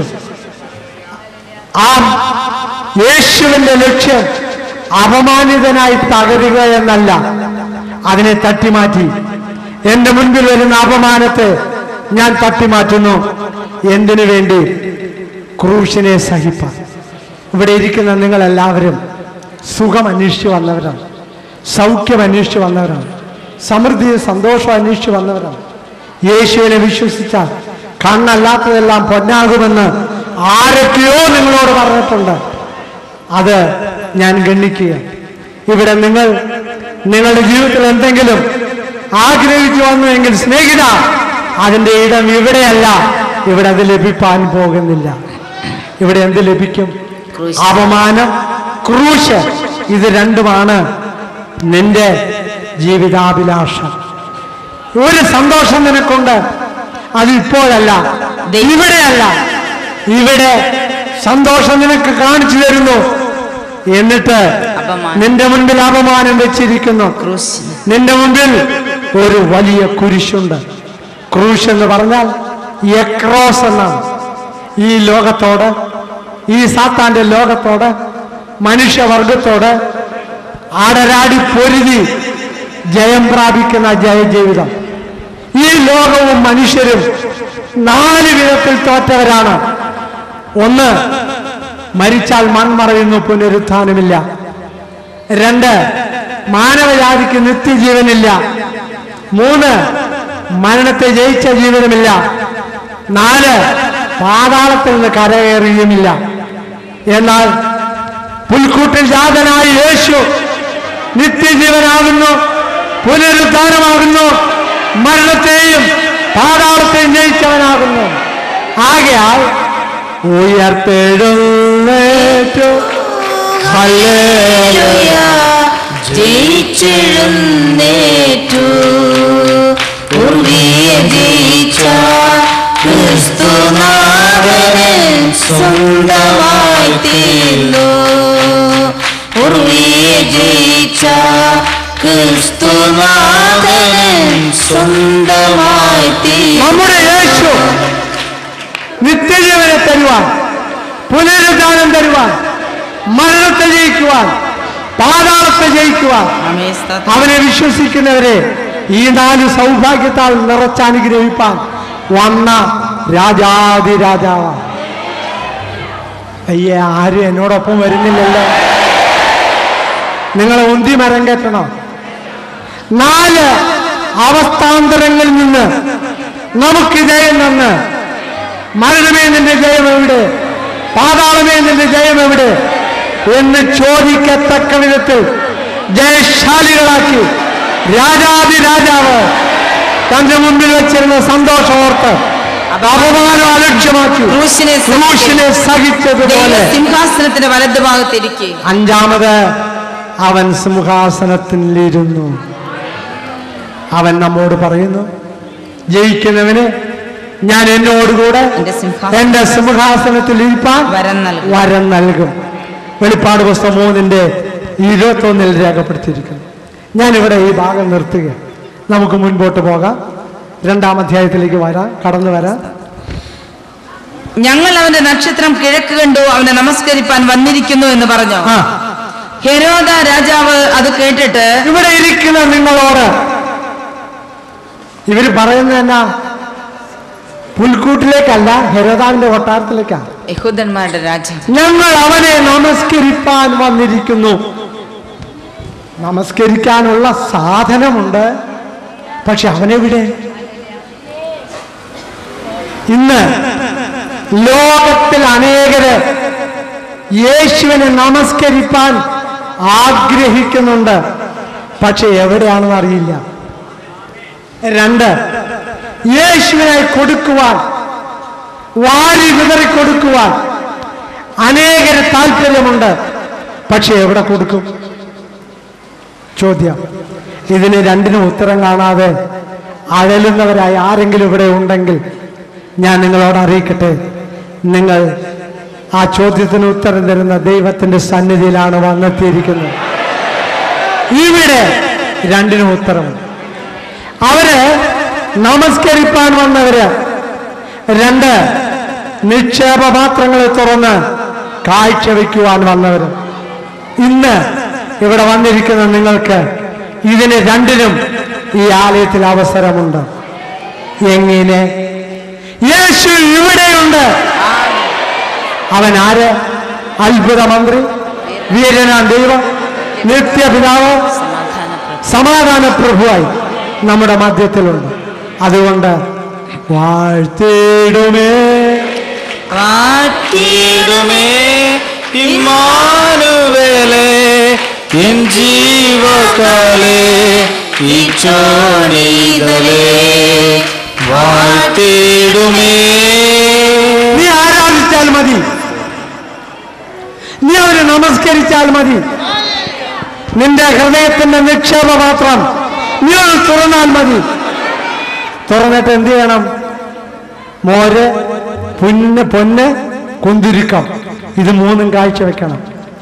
ആ യേശുവിന്റെ ലക്ഷ്യം അപമാനിതനായി തകരുക എന്നല്ല അതിനെ തട്ടിമാറ്റി എന്റെ മുൻപിൽ വരുന്ന അപമാനത്തെ ഞാൻ തട്ടിമാറ്റുന്നു എന്തിനു വേണ്ടി ക്രൂശിനെ സഹിപ്പാൻ ഇവിടെ ഇരിക്കുന്ന നിങ്ങളെല്ലാവരും സുഖം അന്വേഷിച്ചു വന്നവരാണ് സൗഖ്യം അന്വേഷിച്ചു വന്നവരാണ് സമൃദ്ധി സന്തോഷം അന്വേഷിച്ചു വന്നവരാണ് യേശുവിനെ വിശ്വസിച്ചാൽ കണ്ണല്ലാത്തതെല്ലാം പൊന്നാകുമെന്ന് ആരൊക്കെയോ നിങ്ങളോട് പറഞ്ഞിട്ടുണ്ട് അത് ഞാൻ ഗണ്ണിക്കുക ഇവിടെ നിങ്ങൾ നിങ്ങളുടെ ജീവിതത്തിൽ എന്തെങ്കിലും ആഗ്രഹിച്ചു വന്നുവെങ്കിൽ സ്നേഹിത അതിന്റെ ഇടം ഇവിടെയല്ല ഇവിടെ അത് ലഭിപ്പാൻ പോകുന്നില്ല ഇവിടെ എന്ത് ലഭിക്കും ക്രൂശ്. അപമാനം ക്രൂശ് ഇത് രണ്ടുമാണ് നിന്റെ ജീവിതാഭിലാഷം ഒരു സന്തോഷം നിനക്കുണ്ട് അത് ഇപ്പോഴല്ല ദൈവം- ഇവിടെയല്ല ഇവിടെ സന്തോഷം നിനക്ക് കാണിച്ചു തരുന്നു എന്നിട്ട് അപമാനം. നിന്റെ മുൻപിൽ അപമാനം വെച്ചിരിക്കുന്നു ക്രൂശിനെ നിന്റെ മുമ്പിൽ ഒരു വലിയ കുരിശുണ്ട് ക്രൂശ് എന്ന് പറഞ്ഞാൽ എക്രോസ് എന്നാണ് ഈ ലോകത്തോട് ഈ സാത്താന്റെ ലോകത്തോട് മനുഷ്യവർഗത്തോട് ആടരാടി പൊരുതി ജയം പ്രാപിക്കുന്ന ജയജീവിതം ഈ ലോകവും മനുഷ്യരും നാല് വിധത്തിൽ തോറ്റവരാണ് ഒന്ന് മരിച്ചാൽ മൺമറയുന്നു പുനരുത്ഥാനമില്ല രണ്ട് മാനവജാതിക്ക് നിത്യജീവനില്ല മൂന്ന് മരണത്തെ ജയിച്ച ജീവിതമില്ല നാല് പാതാളത്തിൽ നിന്ന് കരകയറിയുമില്ല എന്നാൽ പുൽക്കൂട്ടിൽ ജാതനായ യേശു നിത്യജീവനാകുന്നു പുനരുദ്ധാനമാകുന്നു മരണത്തെയും പാതാളത്തെയും ജയിച്ചവനാകുന്നു ആകയാൽ ഉയർത്തെഴുന്നേറ്റു ഹല്ലേലൂയ. ജയിച്ചെഴുന്നേറ്റു ഉർവിയെ ജയിച്ച ക്രിസ്തുനാഥനെ സ്വന്തമായി തീർന്നു ഉർവിയെ ജയിച്ച ക്രിസ്തുനാഥനെ സ്വന്തമായി തീർന്നു നമ്മുടെ യേശു നിത്യജീവനെ തരുവാൻ പുനരുദ്ധാനം തരുവാൻ മരണത്തെ ജയിക്കുവാൻ പാതാളത്തെ ജയിക്കുവാൻ ആമേ സ്തോത്രം. അവനെ വിശ്വസിക്കുന്നവരെ ഈ നാല് സൗഭാഗ്യത്താൽ നിറച്ചനുഗ്രഹിപ്പാൻ വന്ന രാജാതി രാജാവാണ് അയ്യേ ആരും എന്നോടൊപ്പം വരുന്നില്ലല്ലോ നിങ്ങളെ ഉന്തി മരം കെട്ടണം നാല് അവസ്ഥാന്തരങ്ങളിൽ നിന്ന് നമുക്ക് ജയം നിന്ന് മരണമേ നിന്റെ ജയം എവിടെ പാതാളമേ നിന്റെ ജയം എവിടെ എന്ന് ചോദിക്കത്തക്ക വിധത്തിൽ ജയശാലികളാക്കി രാജാതി രാജാവ് തന്റെ മുമ്പിൽ വെച്ചിരുന്ന സന്തോഷമോർത്ത് അപമാനം അലക്ഷ്യമാക്കി ക്രൂശിനെ ക്രൂശിനെ സഹിച്ചതുപോലെ സിംഹാസനത്തിന്റെ വലതുഭാഗത്തിരിക്കെ അഞ്ചാമത് അവൻ സിംഹാസനത്തിലിരുന്നു അവൻ നമ്മോട് പറയുന്നു ജയിക്കുന്നവന് ഞാൻ എന്നോടുകൂടെ എന്റെ സിംഹാസനം എന്റെ സിംഹാസനത്തിൽ ഇരിപ്പാൻ വരം നൽകും. വരം നൽകും വെളിപ്പാട് പുസ്തകം മൂന്നിന്റെ ഇരുപത്തൊന്നിൽ രേഖപ്പെടുത്തിയിരിക്കുന്നു ഞാനിവിടെ ഈ ഭാഗം നിർത്തുക നമുക്ക് മുൻപോട്ട് പോകാം രണ്ടാം അധ്യായത്തിലേക്ക് വരാം കടന്നു വരാം ഞങ്ങൾ അവന്റെ നക്ഷത്രം കിഴക്ക് കണ്ടു അവനെ നമസ്കരിപ്പാൻ വന്നിരിക്കുന്നു എന്ന് പറഞ്ഞു ആ ഹെരോദ രാജാവ് അത് കേട്ടിട്ട് ഇവിടെ ഇരിക്കുന്ന നിങ്ങളോട് ഇവര് പറയുന്നത് എന്നാ പുൽക്കൂട്ടിലേക്കല്ല ഹെരോദാവിന്റെ കൊട്ടാരത്തിലേക്കാണ് യഹൂദന്മാരുടെ രാജാവ് ഞങ്ങൾ അവനെ നമസ്കരിപ്പാൻ വന്നിരിക്കുന്നു നമസ്കരിക്കാനുള്ള സാധനമുണ്ട് പക്ഷെ അവനെവിടെ ഇന്ന് ലോകത്തിൽ അനേകര് യേശുവിനെ നമസ്കരിപ്പാൻ ആഗ്രഹിക്കുന്നുണ്ട് പക്ഷെ എവിടെയാണെന്ന് അറിയില്ല രണ്ട് യേശുവിനായി കൊടുക്കുവാൻ വാരി വിതറി കൊടുക്കുവാൻ അനേകര് താല്പര്യമുണ്ട് പക്ഷെ എവിടെ കൊടുക്കും ചോദ്യം ഇതിന് രണ്ടിനും ഉത്തരം കാണാതെ അഴലുന്നവരായി ആരെങ്കിലും ഇവിടെ ഉണ്ടെങ്കിൽ ഞാൻ നിങ്ങളോട് അറിയിക്കട്ടെ നിങ്ങൾ ആ ചോദ്യത്തിന് ഉത്തരം തരുന്ന ദൈവത്തിന്റെ സന്നിധിയിലാണ് വന്നെത്തിയിരിക്കുന്നത് ഇവിടെ രണ്ടിനും ഉത്തരമുണ്ട് അവര് നമസ്കരിപ്പാൻ വന്നവര് രണ്ട് നിക്ഷേപ പാത്രങ്ങളെ തുറന്ന് കാഴ്ചവെക്കുവാൻ വന്നവര് ഇന്ന് ഇവിടെ വന്നിരിക്കുന്ന നിങ്ങൾക്ക് ഇതിന് രണ്ടിനും ഈ ആലയത്തിൽ അവസരമുണ്ട് എങ്ങനെ യേശു ഇവിടെയുണ്ട് അവൻ ആര് അത്ഭുത മന്ത്രി വീരനാം ദൈവം നിത്യപിതാവ് സമാധാന പ്രഭുവായി നമ്മുടെ മധ്യത്തിലുണ്ട് അതുകൊണ്ട് വാഴ്ത്തിടുമേ വാഴ്ത്തിയിടുമേ ഇമ്മാനുവേലേ എൻ ജീവകാലേ ഈച്ചോണിതലേ വാഴ്ത്തിയിടുമേ നീ ആരാധിച്ചാൽ മതി നീ അവന് നമസ്കരിച്ചാൽ മതി നിന്റെ ഹൃദയത്തിന്റെ നിക്ഷേപപാത്രം നീ ഒന്ന് തുറന്നാൽ മതി തുറന്നിട്ട് എന്ത് ചെയ്യണം മോര് പുന്ന് പൊന്ന് കുന്തിരിക്കം ഇത് മൂന്നും കാഴ്ച വെക്കണം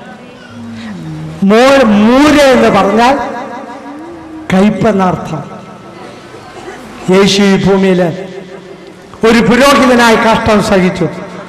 മോ മൂര എന്ന് പറഞ്ഞാൽ കയ്പെന്നർത്ഥം യേശു ഈ ഭൂമിയിൽ ഒരു പുരോഹിതനായി കഷ്ടം സഹിച്ചു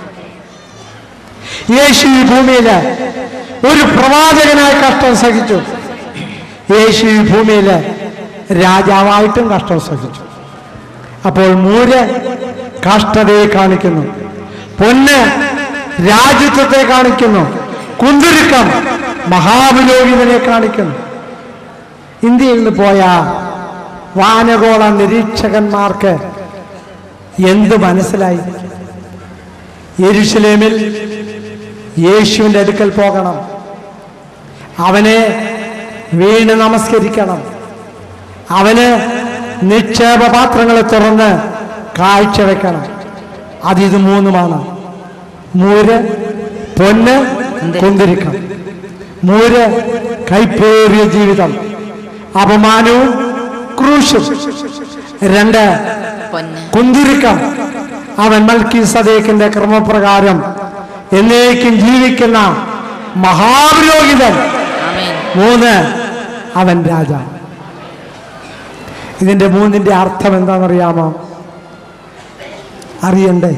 യേശു ഈ ഭൂമിയിൽ ഒരു പ്രവാചകനായി കഷ്ടം സഹിച്ചു യേശു ഈ ഭൂമിയിൽ രാജാവായിട്ടും കഷ്ടം സഹിച്ചു അപ്പോൾ മൂര് കാഷ്ടതയെ കാണിക്കുന്നു പൊന്ന് രാജ്യത്വത്തെ കാണിക്കുന്നു കുന്തുരുക്കം മഹാപുരോഹിതനെ കാണിക്കുന്നു ഇന്ത്യയിൽ നിന്ന് പോയ വാനഗോള നിരീക്ഷകന്മാർക്ക് എന്ത് മനസ്സിലായി യെരുഷലേമിൽ യേശുവിൻ്റെ അടുക്കൽ പോകണം അവനെ വീണ് നമസ്കരിക്കണം അവന് നിക്ഷേപ പാത്രങ്ങളെ തുറന്ന് കാഴ്ചവെക്കണം അതിത് മൂന്നുമാണ് മൂര് പൊന്ന് കുന്തിരിക്കം മൂര് കൈപ്പേറിയ ജീവിതം അപമാനവും ക്രൂശും രണ്ട് പൊന്ന് കുന്തിരിക്കം അവൻ മൽക്കി സദേക്കിന്റെ ക്രമപ്രകാരം എന്നേക്കും ജീവിക്കുന്ന മഹാപുരോഹിതൻ ആമേൻ മൂന്ന് അവൻ രാജാവ് ഇതിന്റെ മൂന്നിന്റെ അർത്ഥം എന്താണെന്നറിയാമോ അറിയണ്ടേ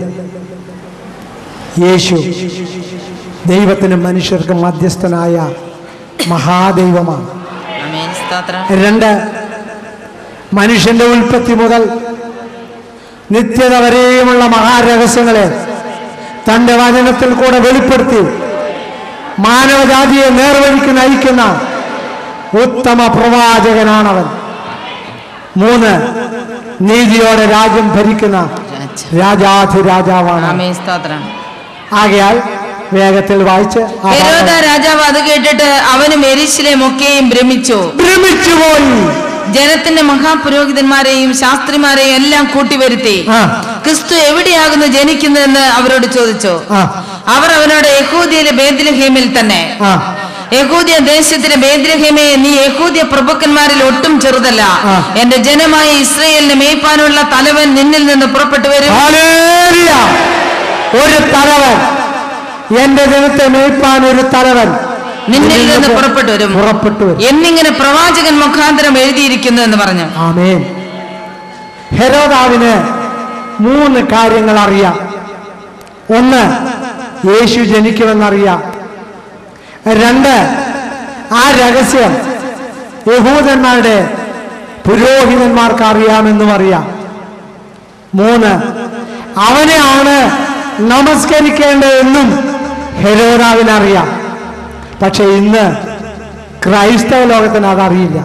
യേശു ദൈവത്തിനും മനുഷ്യർക്കും മധ്യസ്ഥനായ മഹാദൈവമാണ് ആമേൻ സ്തോത്രം രണ്ട് മനുഷ്യന്റെ ഉൽപ്പത്തി മുതൽ നിത്യത വരെയുമുള്ള മഹാരഹസ്യങ്ങളെ തന്റെ വചനത്തിൽ കൂടെ വെളിപ്പെടുത്തി മാനവജാതിയെ നേർവഴിക്ക് നയിക്കുന്ന ഉത്തമ പ്രവാചകനാണവൻ മൂന്ന് നീതിയോടെ രാജ്യം ഭരിക്കുന്ന രാജ രാജാധിരാജാവാണ് ആമേൻ സ്തോത്രം ആകയാൽ വേഗത്തിൽ വായിച്ച് ആ ഹെരോദ ഭാഗം രാജാവ് അത് കേട്ടിട്ട് അവനും എരിശിലേം ഒക്കെയും ഭ്രമിച്ചു ഭ്രമിച്ചുപോയി ജനത്തിന്റെ മഹാപുരോഹിതന്മാരെയും ശാസ്ത്രിമാരെയും എല്ലാം കൂട്ടിവരുത്തി ആ ക്രിസ്തു എവിടെയാകുന്നു ജനിക്കുന്നതെന്ന് അവരോട് ചോദിച്ചു ആ അവർ അവനോട് യഹൂദിയിലെ ബേദ്ലഹേമിൽ തന്നെ ആ യഹൂദിയ ദേശത്തിലെ ബേദ്ലഹേമേ നീ യഹൂദിയ പ്രഭുക്കന്മാരിൽ ഒട്ടും ചെറുതല്ല ആ. എന്റെ ജനമായ ഇസ്രയേലിനെ മേയ്പ്പാനുള്ള തലവൻ നിന്നിൽ നിന്ന് പുറപ്പെട്ടു വരും ഹല്ലേലൂയ. ഒരു തലവൻ എന്റെ ജനത്തെ മേയ്പ്പാൻ ഒരു തലവൻ നിന്നിൽ നിന്ന് പുറപ്പെട്ടു വരും പുറപ്പെട്ടു വരും എന്നിങ്ങനെ പ്രവാചകൻ മുഖാന്തരം എഴുതിയിരിക്കുന്നു എന്ന് പറഞ്ഞു ആമേൻ ഹെരോദാവിന് മൂന്ന് കാര്യങ്ങൾ അറിയാം ഒന്ന് യേശു ജനിക്കുമെന്നറിയാം രണ്ട് ആ രഹസ്യം യഹൂദന്മാരുടെ പുരോഹിതന്മാർക്ക് അറിയാമെന്നും അറിയാം മൂന്ന് അവനെയാണ് നമസ്കരിക്കേണ്ടതെന്നും ഹെരോദാവിനറിയാം പക്ഷെ ഇന്ന് ക്രൈസ്തവ ലോകത്തിന് അതറിയില്ല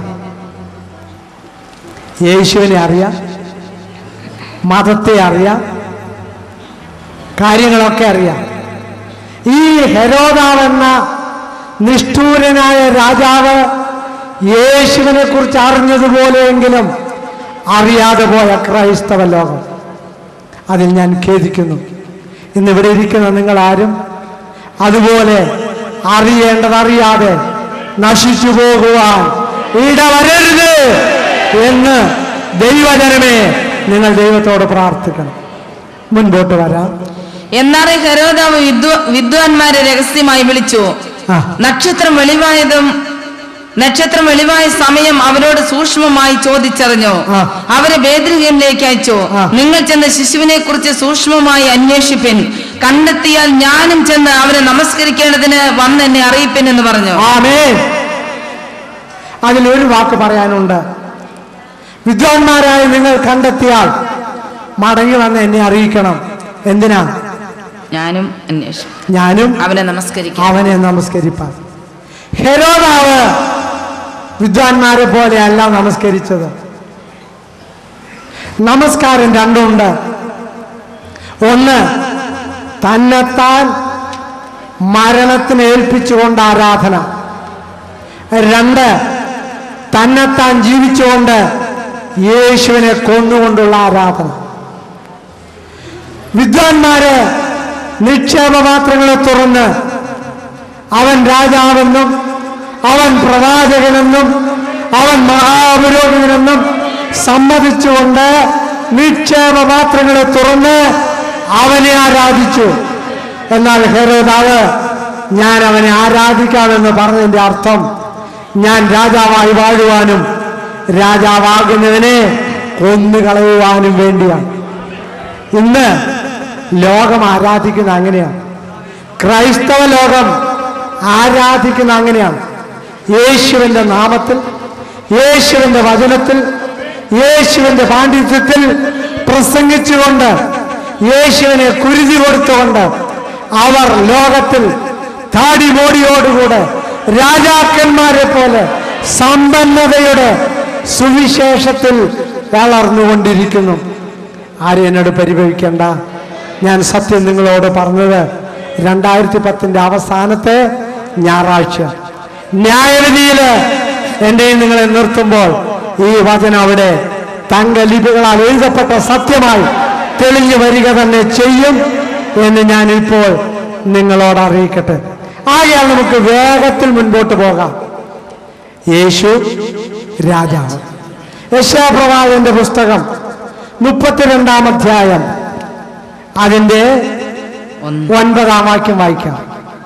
യേശുവിനെ അറിയാം മതത്തെ അറിയാം കാര്യങ്ങളൊക്കെ അറിയാം ഈ ഹെരോദാവെന്ന നിഷ്ഠൂരനായ രാജാവ് യേശുവിനെ കുറിച്ച് അറിഞ്ഞതുപോലെയെങ്കിലും അറിയാതെ പോയ ക്രൈസ്തവ ലോകം അതിൽ ഞാൻ ഖേദിക്കുന്നു ഇന്ന് ഇവിടെ ഇരിക്കുന്ന നിങ്ങളാരും അതുപോലെ അറിയേണ്ടതറിയാതെ നശിച്ചു പോകുവാൻ ഇടവരരുത് എന്ന് ദൈവജനമേ നിങ്ങൾ ദൈവത്തോട് പ്രാർത്ഥിക്കണം മുൻപോട്ട് വരാം എന്നാൽ ഹെരോദാവ് വിദ്വ വിദ്വാൻമാരെ രഹസ്യമായി വിളിച്ചു ആ നക്ഷത്രം വെളിവായതും നക്ഷത്രം വെളിവായ സമയം അവരോട് സൂക്ഷ്മമായി ചോദിച്ചറിഞ്ഞു ആ. അവരെ ബേദ്രഹീമിലേക്ക് അയച്ചു ആ. നിങ്ങൾ ചെന്ന് ശിശുവിനെ കുറിച്ച് സൂക്ഷ്മമായി അന്വേഷിപ്പിൻ കണ്ടെത്തിയാൽ ഞാനും ചെന്ന് അവരെ നമസ്കരിക്കേണ്ടതിന് വന്ന് എന്നെ അറിയിപ്പിൻ എന്ന് പറഞ്ഞു ആമേൻ അതിലൊരു വാക്ക് പറയാനുണ്ട് വിദ്വാൻമാരായി നിങ്ങൾ കണ്ടെത്തിയാൽ മടങ്ങി വന്ന് എന്നെ അറിയിക്കണം എന്തിനാ ഞാനും അന്വേഷിക്കും ഞാനും അവനെ നമസ്കരിക്കാം അവനെ നമസ്കരിപ്പാൻ ഹെരോദാവ് വിദ്വാൻമാരെ പോലെയല്ല നമസ്കരിച്ചത് നമസ്കാരം രണ്ടുണ്ട് ഒന്ന് തന്നെത്താൻ മരണത്തിന് ഏൽപ്പിച്ചുകൊണ്ട് ആരാധന രണ്ട് തന്നെത്താൻ ജീവിച്ചുകൊണ്ട് യേശുവിനെ കൊന്നുകൊണ്ടുള്ള ആരാധന വിദ്വാൻമാര് നിക്ഷേപപാത്രങ്ങളെ തുറന്ന് അവൻ രാജാവെന്നും അവൻ പ്രവാചകനെന്നും അവൻ മഹാപുരോഹിതനെന്നും സമ്മതിച്ചുകൊണ്ട് നിക്ഷേപപാത്രങ്ങളെ തുറന്ന് അവനെ ആരാധിച്ചു എന്നാൽ ഹെരോദാവ് ഞാൻ അവനെ ആരാധിക്കാമെന്ന് പറഞ്ഞതിന്റെ അർത്ഥം ഞാൻ രാജാവായി വാഴുവാനും രാജാവാകുന്നതിനെ കൊന്നുകളയുവാനും വേണ്ടിയാണ് ഇന്ന് ലോകം ആരാധിക്കുന്ന അങ്ങനെയാണ് ക്രൈസ്തവ ലോകം ആരാധിക്കുന്ന അങ്ങനെയാണ് യേശുവിൻ്റെ നാമത്തിൽ യേശുവിൻ്റെ വചനത്തിൽ യേശുവിൻ്റെ പാണ്ഡിത്യത്തിൽ പ്രസംഗിച്ചുകൊണ്ട് യേശുവിനെ കുരുതി കൊടുത്തുകൊണ്ട് അവർ ലോകത്തിൽ താടിമോടിയോടുകൂടെ രാജാക്കന്മാരെ പോലെ സമ്പന്നതയുടെ സുവിശേഷത്തിൽ വളർന്നുകൊണ്ടിരിക്കുന്നു ആരും എന്നോട് പരിഭവിക്കേണ്ട ഞാൻ സത്യം നിങ്ങളോട് പറഞ്ഞത് രണ്ടായിരത്തി പത്തിന്റെ അവസാനത്തെ ഞായറാഴ്ച ന്യായവിധിയില് എന്റെയും നിങ്ങളെ നിർത്തുമ്പോൾ ഈ വചനം അവിടെ തങ്കലിപികളാൽ എഴുതപ്പെട്ട സത്യമായി തെളിഞ്ഞു വരിക തന്നെ ചെയ്യും എന്ന് ഞാൻ ഇപ്പോൾ നിങ്ങളോട് അറിയിക്കട്ടെ ആകയാൽ നമുക്ക് വേഗത്തിൽ മുൻപോട്ട് പോകാം യേശു രാജാവ് യശാപ്രവാചന്റെ പുസ്തകം മുപ്പത്തിരണ്ടാം അധ്യായം അതിന്റെ ഒന്ന് ഒൻപതാം വാക്യം വായിക്കാം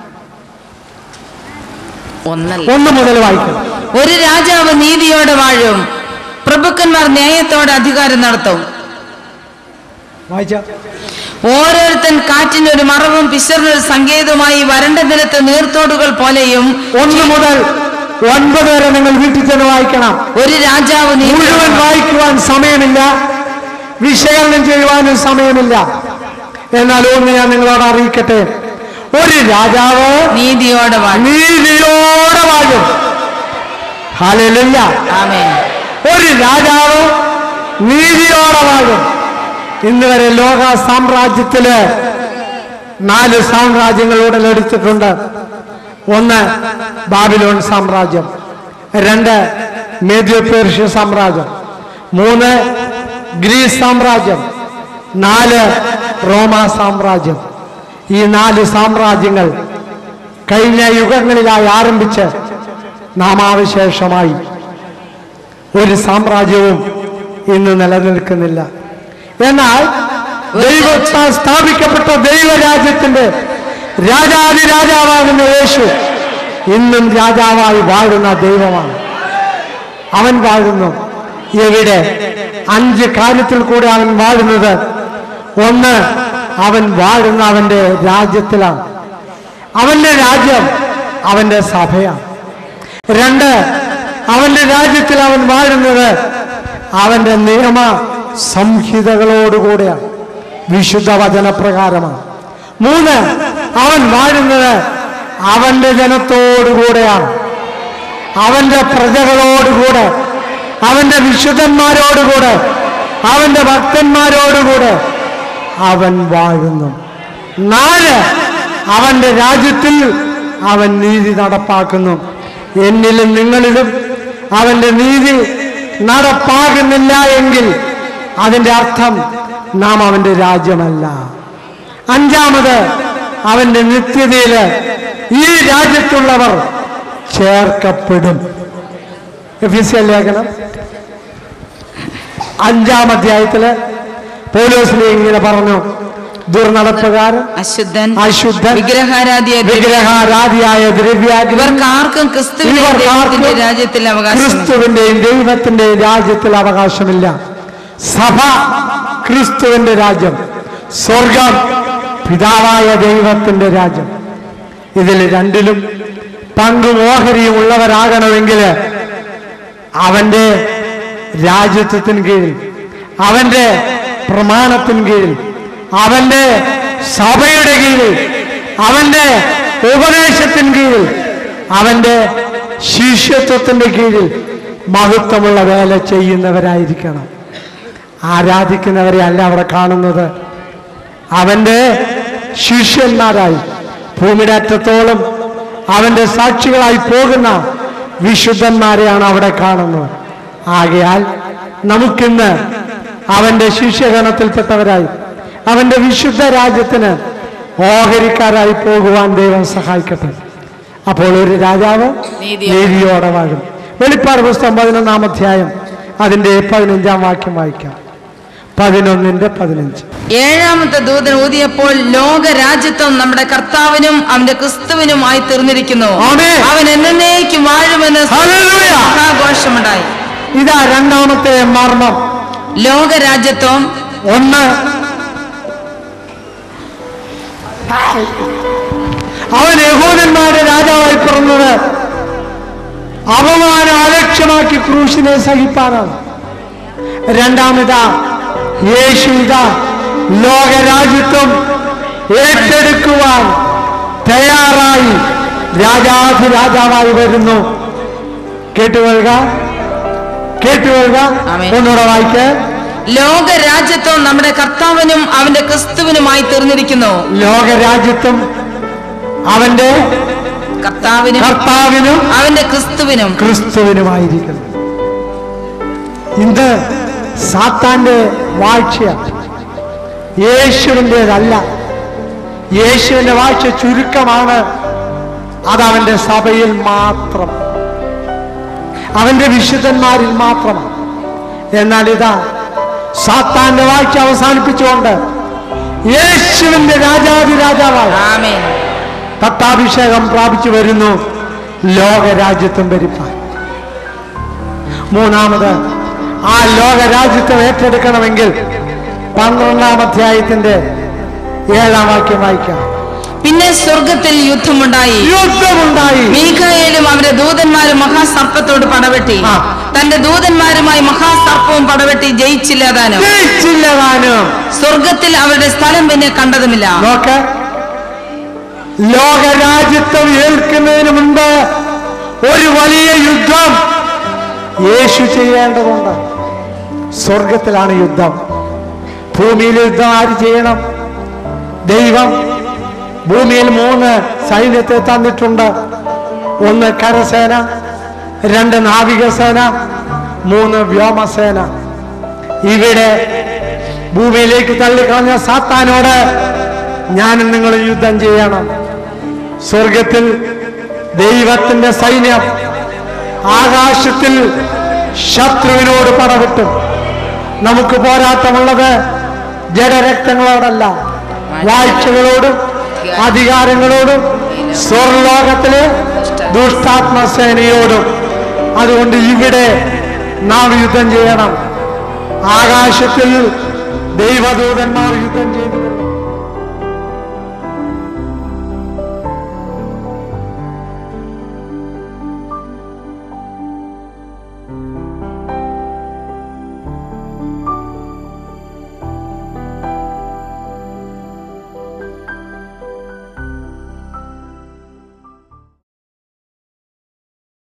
ഒന്നല്ല ഒന്ന് മുതൽ വായിക്കാം ഒരു രാജാവ് നീതിയോടെ വാഴും പ്രഭുക്കന്മാർ ന്യായത്തോടെ അധികാരം നടത്തും വായിച്ച ഓരോരുത്തൻ കാറ്റിന് ഒരു മറവും പിശറിനൊരു സങ്കേതവുമായി വരണ്ട നിലത്ത് നീർത്തോടുകൾ പോലെയും ഒന്ന് മുതൽ ഒൻപത് വരെ നിങ്ങൾ വീട്ടിൽ ചെന്ന് വായിക്കണം ഒരു രാജാവ് മുഴുവൻ നീതിയോടെ വായിക്കുവാൻ സമയമില്ല വിശകലനം ചെയ്യുവാനും സമയമില്ല എന്നാൽ ഒന്ന് ഞാൻ നിങ്ങളോട് അറിയിക്കട്ടെ ഒരു രാജാവ് നീതിയോടെ വാഴും നീതിയോടെ വാഴും ഹാലയില്ല ആമേൻ ഒരു രാജാവ് നീതിയോടെ വാഴും ഇന്ന് വരെ ലോക സാമ്രാജ്യത്തില് നാല് സാമ്രാജ്യങ്ങൾ ഉടലെടുത്തിട്ടുണ്ട് ഒന്ന് ബാബിലോൺ സാമ്രാജ്യം രണ്ട് മേദ്യ പേർഷ്യ സാമ്രാജ്യം മൂന്ന് ഗ്രീസ് സാമ്രാജ്യം നാല് റോമ സാമ്രാജ്യം ഈ നാല് സാമ്രാജ്യങ്ങൾ കഴിഞ്ഞ യുഗങ്ങളിലായി ആരംഭിച്ച് നാമാവിശേഷമായി ഒരു സാമ്രാജ്യവും ഇന്ന് നിലനിൽക്കുന്നില്ല എന്നാൽ ദൈവത്താൽ സ്ഥാപിക്കപ്പെട്ട ദൈവരാജ്യത്തിന്റെ രാജാതി രാജാവാകുന്ന യേശു ഇന്നും രാജാവായി വാഴുന്ന ദൈവമാണ് അവൻ വാഴുന്നു എവിടെ അഞ്ച് കാര്യത്തിൽ കൂടെ അവൻ വാഴുന്നത് ഒന്ന് അവൻ വാഴുന്ന അവന്റെ രാജ്യത്തിലാണ് അവന്റെ രാജ്യം അവന്റെ സഭയാണ് രണ്ട് അവന്റെ രാജ്യത്തിൽ അവൻ വാഴുന്നത് അവന്റെ നിയമ സംഹിതകളോടുകൂടെയാണ് വിശുദ്ധ വചനപ്രകാരമാണ് മൂന്ന് അവൻ വാഴുന്നത് അവന്റെ ജനത്തോടുകൂടെയാണ് അവന്റെ പ്രജകളോടുകൂടെ അവന്റെ വിശുദ്ധന്മാരോടുകൂടെ അവന്റെ ഭക്തന്മാരോടുകൂടെ അവൻ വാഴുന്നു നാല് അവന്റെ രാജ്യത്തിൽ അവൻ നീതി നടപ്പാക്കുന്നു എന്നിലും നിങ്ങളിലും അവന്റെ നീതി നടപ്പാകുന്നില്ല എങ്കിൽ അതിന്റെ അർത്ഥം നാം അവന്റെ രാജ്യമല്ല അഞ്ചാമത് അവന്റെ നിത്യതയില് ഈ രാജ്യത്തുള്ളവർ ചേർക്കപ്പെടും എഫീസിയൽ ലേഖനം അഞ്ചാം അധ്യായത്തില് പോലീസിനെ ഇങ്ങനെ പറഞ്ഞു ദുർനടപ്പുകാരൻ അശുദ്ധൻ അശുദ്ധൻ വിഗ്രഹാരാധിയ വിഗ്രഹാരാധിയായ ദ്രവ്യാഗ്രഹം ഇവർക്ക് ആർക്കും ക്രിസ്തുവിന്റെ ദൈവത്തിന്റെ രാജ്യത്തിൽ അവകാശം ക്രിസ്തുവിന്റെയും ദൈവത്തിന്റെയും രാജ്യത്തിൽ അവകാശമില്ല സഭ ക്രിസ്തുവിന്റെ രാജ്യം സ്വർഗം പിതാവായ ദൈവത്തിന്റെ രാജ്യം ഇതിൽ രണ്ടിലും പങ്കും ഓഹരിയും ഉള്ളവരാകണമെങ്കിൽ അവന്റെ രാജ്യത്വത്തിന് കീഴിൽ അവന്റെ പ്രമാണത്തിന് കീഴിൽ അവന്റെ സഭയുടെ കീഴിൽ അവന്റെ ഉപദേശത്തിന് കീഴിൽ അവന്റെ ശിഷ്യത്വത്തിന്റെ കീഴിൽ മഹത്വമുള്ള വേല ചെയ്യുന്നവരായിരിക്കണം ആരാധിക്കുന്നവരെ അല്ല അവിടെ കാണുന്നത് അവന്റെ ശിഷ്യന്മാരായി ഭൂമിയുടെ അറ്റത്തോളം അവന്റെ സാക്ഷികളായി പോകുന്ന വിശുദ്ധന്മാരെയാണ് അവിടെ കാണുന്നത് ആകയാൽ നമുക്കിന്ന് അവന്റെ ശിഷ്യഗണത്തിൽപ്പെട്ടവരായി അവന്റെ വിശുദ്ധ രാജ്യത്തിന് ഓഹരിക്കാരായി പോകുവാൻ ദൈവം സഹായിക്കട്ടെ അപ്പോൾ ഒരു രാജാവ് നീതിയോടെ. നീതിയോടെ വാഴും വെളിപ്പാട് പുസ്തകം പതിനൊന്നാം അധ്യായം അതിന്റെ പതിനഞ്ചാം വാക്യം വായിക്കാം പതിനൊന്നിന്റെ പതിനഞ്ച് ഏഴാമത്തെ ദൂതൻ ഊതിയപ്പോൾ ലോക രാജ്യത്വം നമ്മുടെ കർത്താവിനും അവന്റെ ക്രിസ്തുവിനുമായി തീർന്നിരിക്കുന്നു ആമേൻ. അവൻ എന്നേക്കും വാഴുമെന്ന് ഹല്ലേലൂയ. മഹാഘോഷമുണ്ടായി ഇതാ രണ്ടാമത്തെ മർമ്മം ലോക രാജ്യത്വം ഒന്ന് അവൻ യഹൂദന്മാരുടെ രാജാവായി പിറന്നത് അപമാനം അലക്ഷ്യമാക്കി ക്രൂശിനെ സഹിപ്പാനാണ് രണ്ടാമിതാ യേശു ഇതാ ലോകരാജ്യത്വം ഏറ്റെടുക്കുവാൻ തയ്യാറായി രാജാധിരാജാവായി വരുന്നു കേട്ടുകൊള്ളുക കേട്ടുകൊള്ളുക ആമേൻ. ഒന്നുകൂടെ വായിക്കേ ലോക രാജ്യത്വം നമ്മുടെ കർത്താവിനും അവന്റെ ക്രിസ്തുവിനുമായി തീർന്നിരിക്കുന്നു ലോകരാജ്യത്വം അവന്റെ കർത്താവിനും കർത്താവിനും അവന്റെ ക്രിസ്തുവിനും ക്രിസ്തുവിനുമായിരിക്കുന്നു ഇന്ന് സാത്താന്റെ വാഴ്ച യേശുവിൻ്റെതല്ല യേശുവിന്റെ വാഴ്ച ചുരുക്കമാണ് അത് അവന്റെ സഭയിൽ മാത്രം അവന്റെ വിശുദ്ധന്മാരിൽ മാത്രമാണ് എന്നാൽ ഇതാ സാത്താന്റെ വാഴ്ച അവസാനിപ്പിച്ചുകൊണ്ട് യേശുവിന്റെ രാജാതി രാജാവായി ആമേൻ പട്ടാഭിഷേകം പ്രാപിച്ചു വരുന്നു ലോകരാജ്യത്വം ഭരിപ്പാൻ മൂന്നാമത് ആ ലോകരാജ്യത്വം ഏറ്റെടുക്കണമെങ്കിൽ പന്ത്രണ്ടാം അധ്യായത്തിന്റെ ഏഴാം വാക്യം വായിക്കാം പിന്നെ സ്വർഗത്തിൽ യുദ്ധമുണ്ടായി യുദ്ധമുണ്ടായി മീഖായേലും അവന്റെ ദൂതന്മാരും മഹാസർപ്പത്തോട് പടവെട്ടി ആ. തന്റെ ദൂതന്മാരുമായി മഹാസർപ്പവും പടവെട്ടി ജയിച്ചില്ലതാനും ജയിച്ചില്ല താനും സ്വർഗത്തിൽ അവരുടെ സ്ഥലം പിന്നെ കണ്ടതുമില്ല നോക്ക് ലോകരാജ്യത്വം ഏൽക്കുന്നതിന് മുൻപ് ഒരു വലിയ യുദ്ധം യേശു ചെയ്യേണ്ടതുണ്ട് സ്വർഗത്തിലാണ് യുദ്ധം ഭൂമിയിൽ യുദ്ധം ആര് ചെയ്യണം ദൈവം ഭൂമിയിൽ മൂന്ന് സൈന്യത്തെ തന്നിട്ടുണ്ട് ഒന്ന് കരസേന രണ്ട് നാവികസേന മൂന്ന് വ്യോമസേന ഇവിടെ ഭൂമിയിലേക്ക് തള്ളിക്കളഞ്ഞ സാത്താനോട് ഞാനും നിങ്ങൾ യുദ്ധം ചെയ്യണം സ്വർഗത്തിൽ ദൈവത്തിന്റെ സൈന്യം ആകാശത്തിൽ ശത്രുവിനോട് പടവിട്ടും നമുക്ക് പോരാട്ടമുള്ളത് ജഡരക്തങ്ങളോടല്ല വാഴ്ചകളോടും അധികാരങ്ങളോടും സ്വർലോകത്തിലെ ദുഷ്ടാത്മസേനയോടും അതുകൊണ്ട് ഇവിടെ നാം യുദ്ധം ചെയ്യണം ആകാശത്തിൽ ദൈവദൂതന്മാർ യുദ്ധം ചെയ്തു